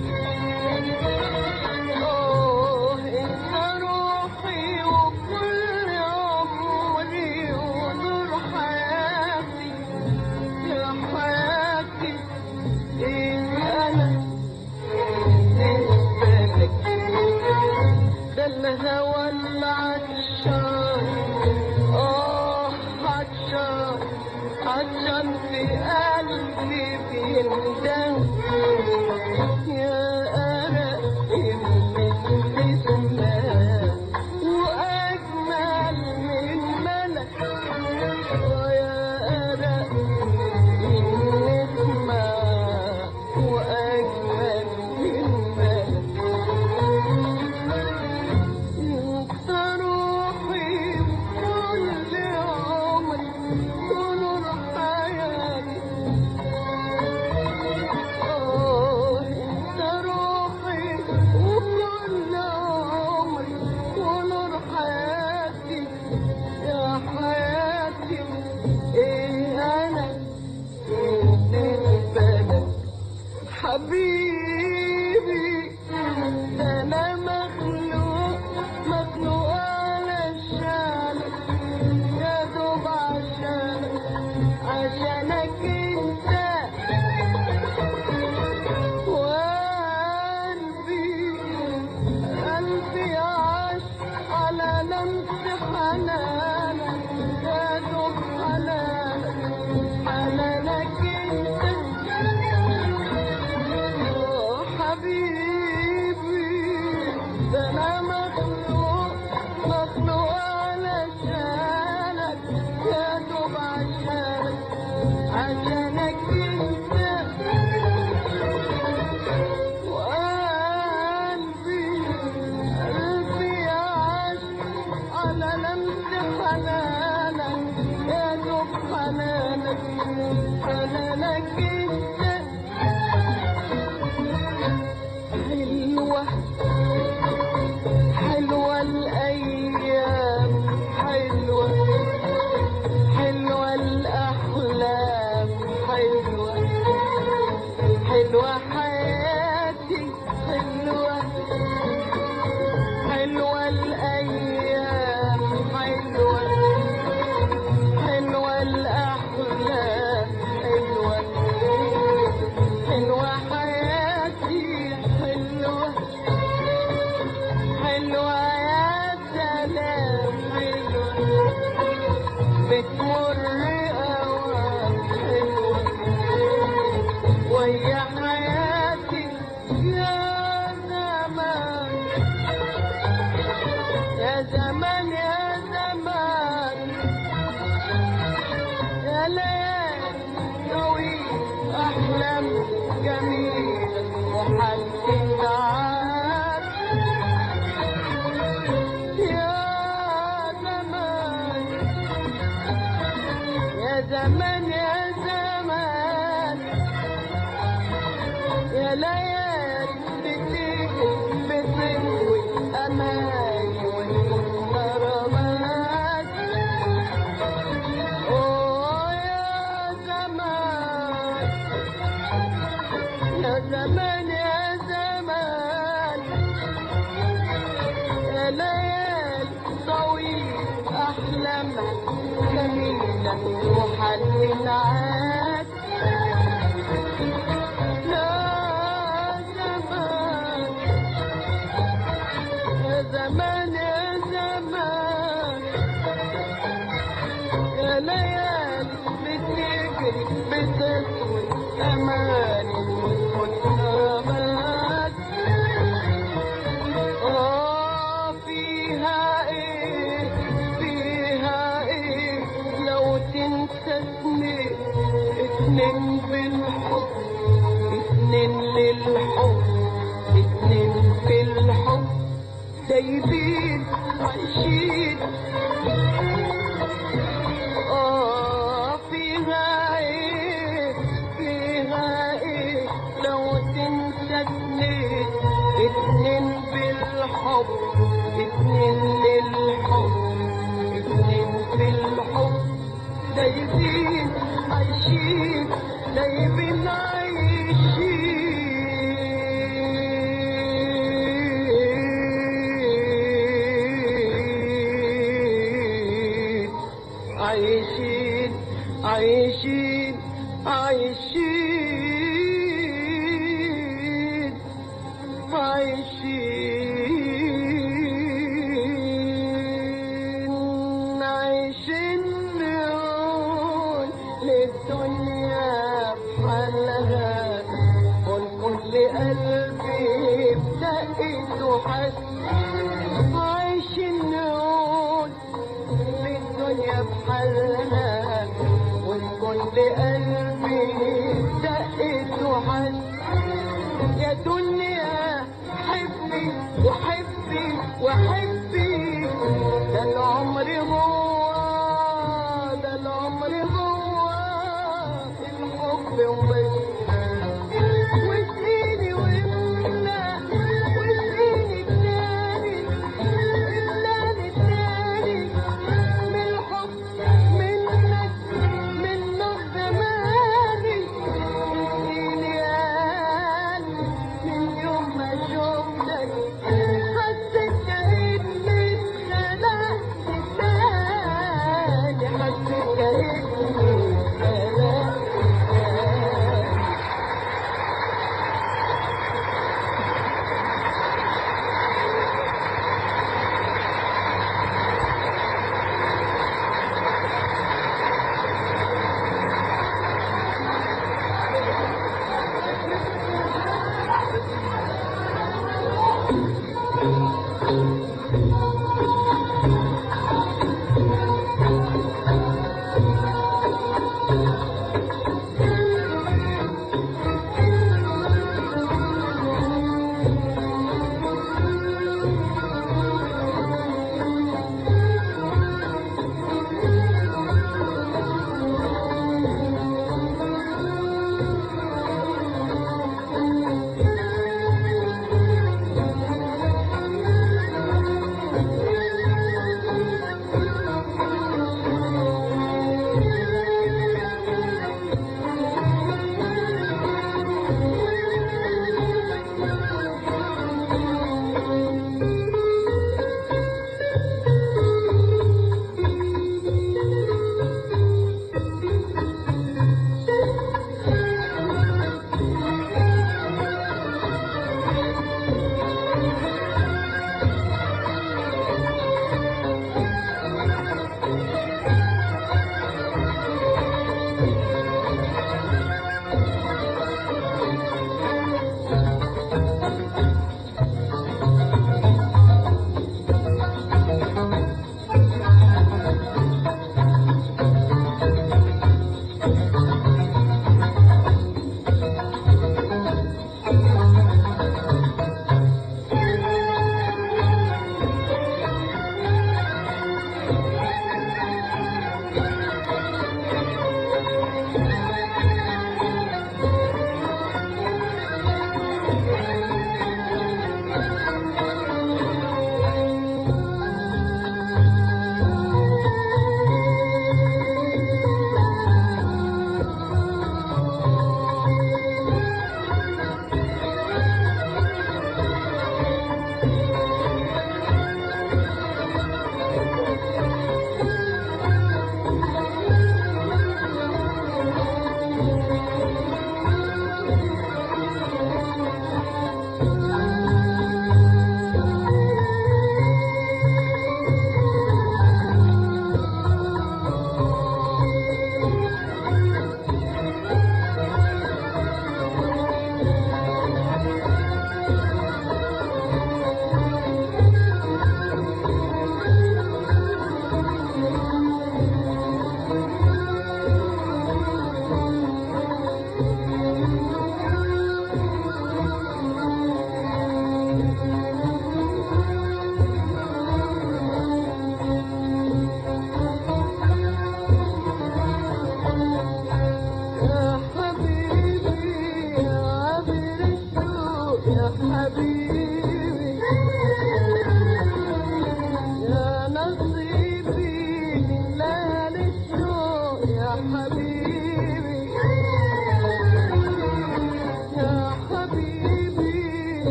اوه انت روحي وكل عمري ونور حياتي يا حياتي ايه انا بالنسبه لك ده الهوى العطشان اه عطشان عطشان في قلبي بيندم يا أرق من اسمك وأجمل من ملك ويا أرق من اسمك وأجمل من ملك انت روحي كل عمري ونور حياتي اه انت روحي وكل عمري ونور حياتي يا حياتي ايه انا بالنسبه لك حبيبي ده انا مخلوق مخلوق علشانك يا دوب عشانك عشانك انت وقلبي قلبي عاش على لمس حنانك يا دوب حنانك حنانك انت يا حبيبي ده انا مخلوق مخلوق علشانك يا دوب عشانك عشانك انت وقلبي قلبي عاش على لمس حنانك يا دوب حنانك حنانك انت حلوة حلوة الأيام حلوة حلوة الأحلام حلوة حلوة حياتي حلوة حلوة الأيام حلوة حلوة الأحلام حلوة حلوة حياتي حلوة حلوة يا سلام حلوة بتمر أوام حلوة ويا حياتي يا زمان يا زمان يا زمان يا ليالي طويل أحلام جميلة وحنين معاك يا زمان يا زمان يا زمان يا ليالي بتيجي بتروي أماني والمغرمات أوه يا زمان يا زمان يا زمان يا ليالي طويل أحلامها جميلة وحنين عاد يا زمان يا زمان يا زمان يا ليالي بتجري بتسوي أماني والمنامات آه فيها إيه فيها اتنين بالحب اتنين للحب اتنين في الحب دايبين عايشين آه فيها ايه فيها ايه لو تنسى اتنين اتنين بالحب اتنين للحب اتنين في الحب دايبين عايشين دايبين عايشين عايشين عايشين عايشين عايشين عايشين نقول للدنيا بحالها والكل قلبي بدقت وحس عايشين نقول للدنيا بحالها والكل قلبي دقت وحس يا دنيا حبي وحبي وحبي ده العمر هو ده العمر هو الحب وبس واسقيني واملا واسقيني التاني املاني التاني من الحب منك من نور زماني اسقيني يا قلبي من يوم ما شفتك حسيت كأني اتخلقت تاني حسيت كأني اتخلقت تاني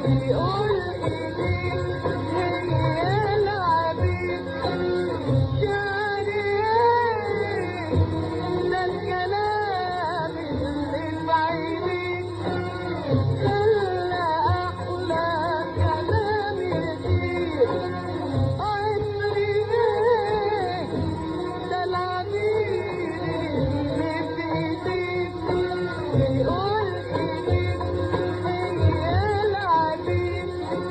بيقول إيديك هي العبيد شعري ده الكلام اللي في عينيك خلى أحلى كلام يطير عمري إيه ده العبيد اللي في إيديك بيقول إيديك هي العبيد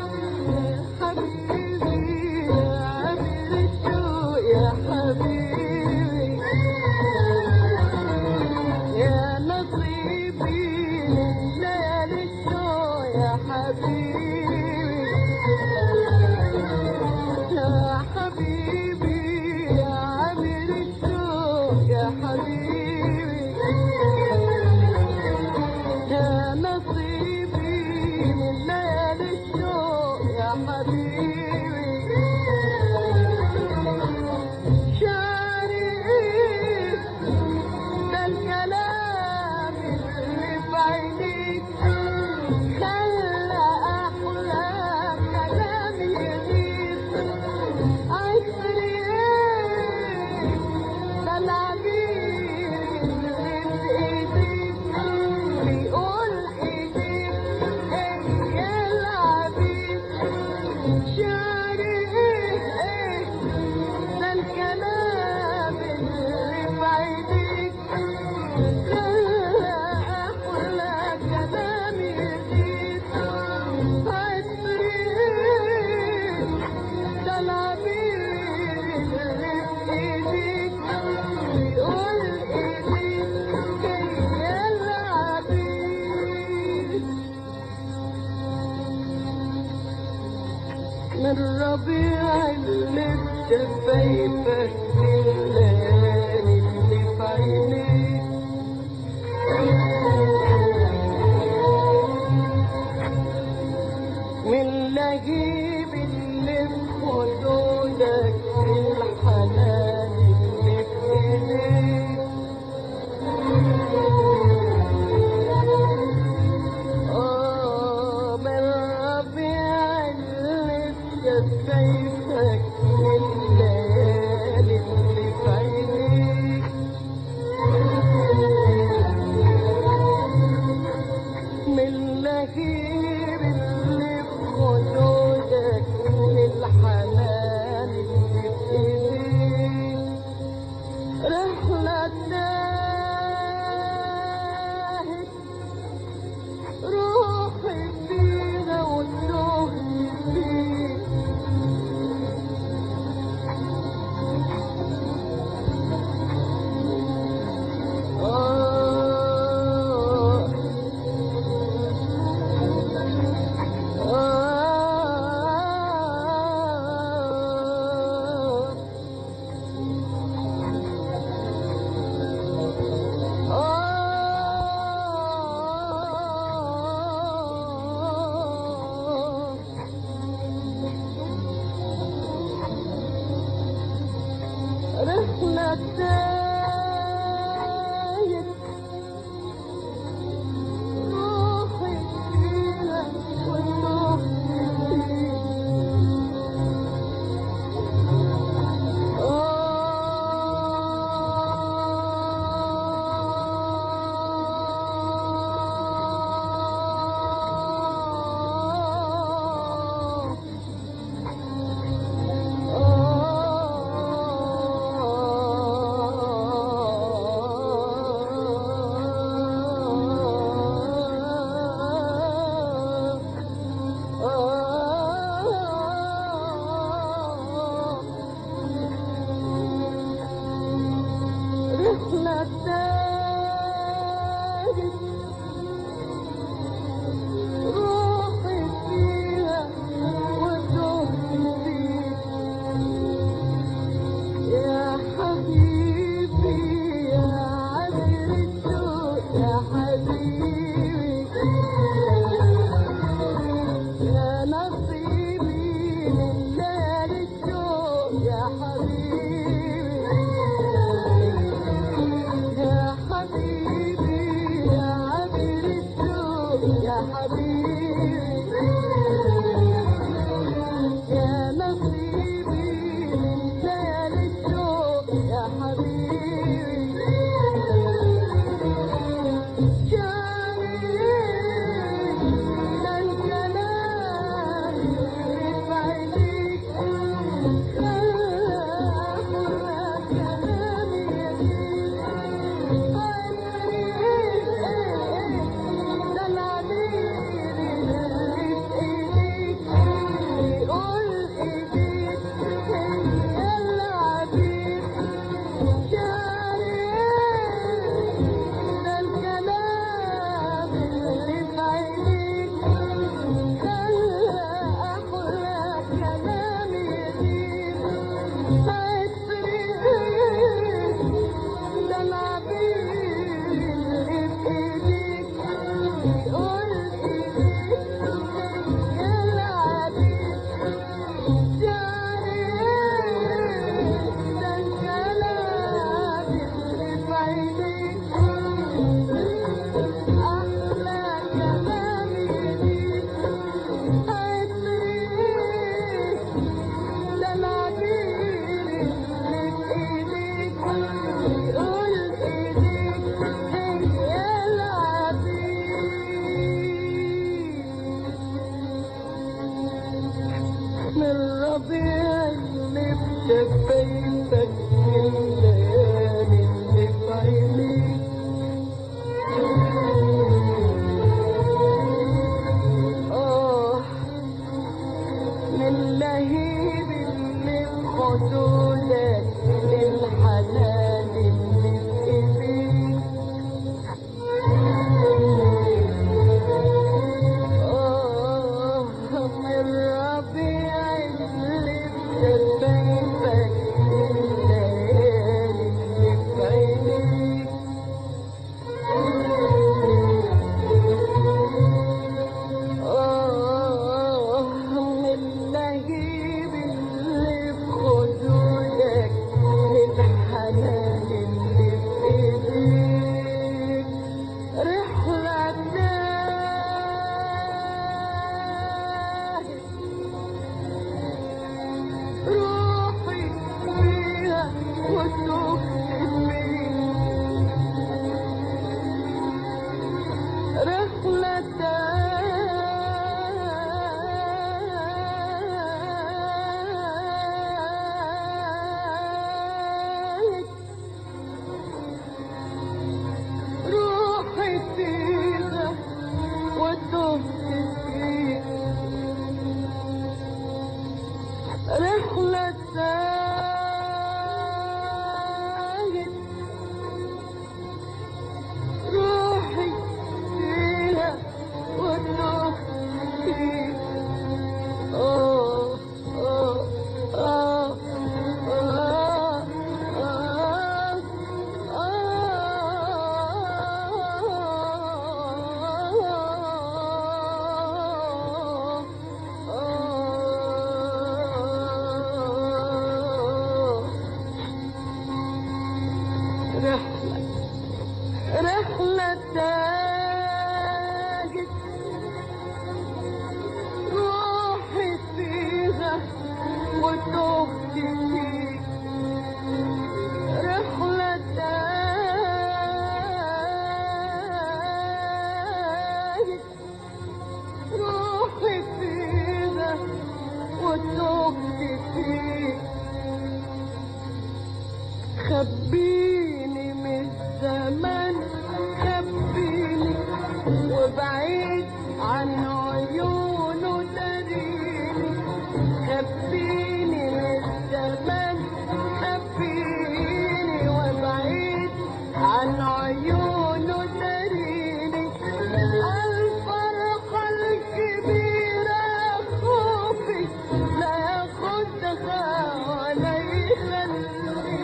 حبيبي يا عبد الشوق يا حبيبي يا نصيبي من ليالي الشوق يا حبيبي يا حبيبي يا عبد الشوق يا حبيبي يا نصيبي من ليالي الشوق يا حبيبي شعري إيه ده الكلام اللي في عينيك خلى أحلى كلام يغيب عطري إيه ده العبيد اللي في إيديك بيقول إيديك هي العبيد شعري إيه إيه ده الكلام اللي في عينيك خلى أحلى كلام يزيد عطري إيه ده العبيد اللي في إيديك بيقول إيديك هي العبيد من ربيع اللي بشفايفك الليالي اللي في عينيك من لهيب اللي في خدودك الحنان اللي في ايديك آه من ربيع اللي بشفايفك الليالي اللي في عينيك من لهيب اللي في خدودك الحنان اللي في ايديك رحلة تاهت روحي فيها وتهت فيك آه آه آه رحلة تاهت روحي فيها وتهت رحلة تاهت روحي فيها وتهت فيك يا حبيبي يا عبر الشوق يا حبيبي يا نصيبي من ليالي الشوق يا حبيبي يا حبيبي يا عبر الشوق يا حبيبي شفايفك الليالي اللي في عينيك آه من لهيب من خدودك للحنان اللي في ايديك آه من ربيع اللي في شفايفك الليالي اللي في عينيك آه من لهيب اللي في خدودك للحنان اللي في ايديك رحلة تاهت روحي فيها وتوفي فيها رحلة تاهت روحي فيها وتهت فيها رحلة تاهت روحي فيها وتهت فيها آه آه آه آه آه رحلة رحلة تاجت روحي فيها وتهت فيها رحلة تاهت روحي فيها وتهت فيها خبيني من الزمان خبيني وبعيد عن عيونه داريني خبيني من الزمان خبيني وبعيد عن عيونه داريني الفرقة الكبيرة خوفي لا ياخدها ولا يخليني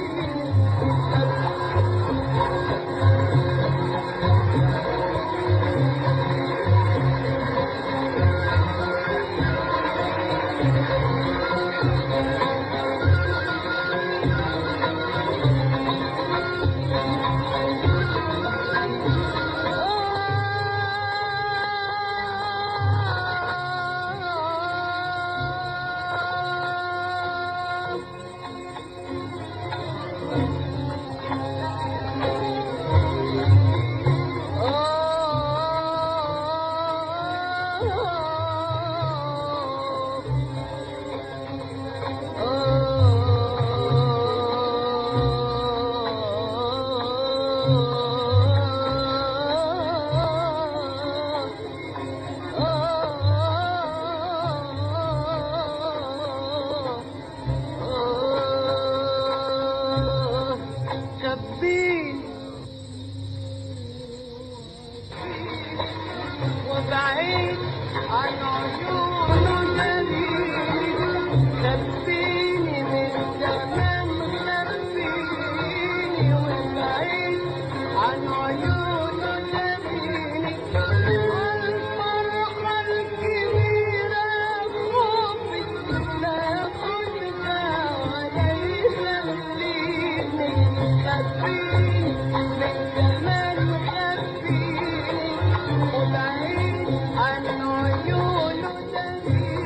خبيني وبعيد عن عيونه جميل خبيني من زمان خبيني وبعيد عن عيونه جميل الفرحة الكبيرة خوفي لا ياخدها ولا يخليني خبيني من زمان خبيني وبعيد عن عيونه دميني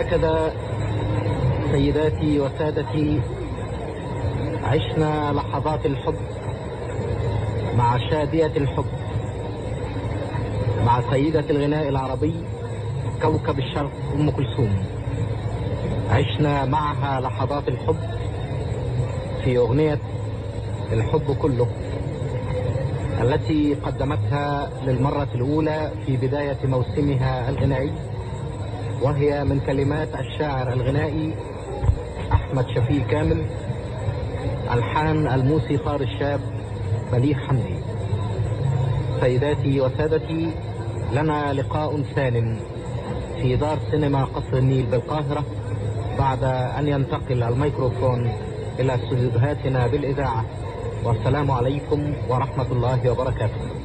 هكذا سيداتي وسادتي عشنا لحظات الحب مع شادية الحب مع سيدة الغناء العربي كوكب الشرق أم كلثوم عشنا معها لحظات الحب في أغنية الحب كله التي قدمتها للمرة الأولى في بداية موسمها الغنائي وهي من كلمات الشاعر الغنائي أحمد شفيق كامل ألحان الموسيقار الشاب بليغ حمدي سيداتي وسادتي لنا لقاء ثان في دار سينما قصر النيل بالقاهرة بعد أن ينتقل الميكروفون إلى استديوهاتنا بالإذاعة والسلام عليكم ورحمة الله وبركاته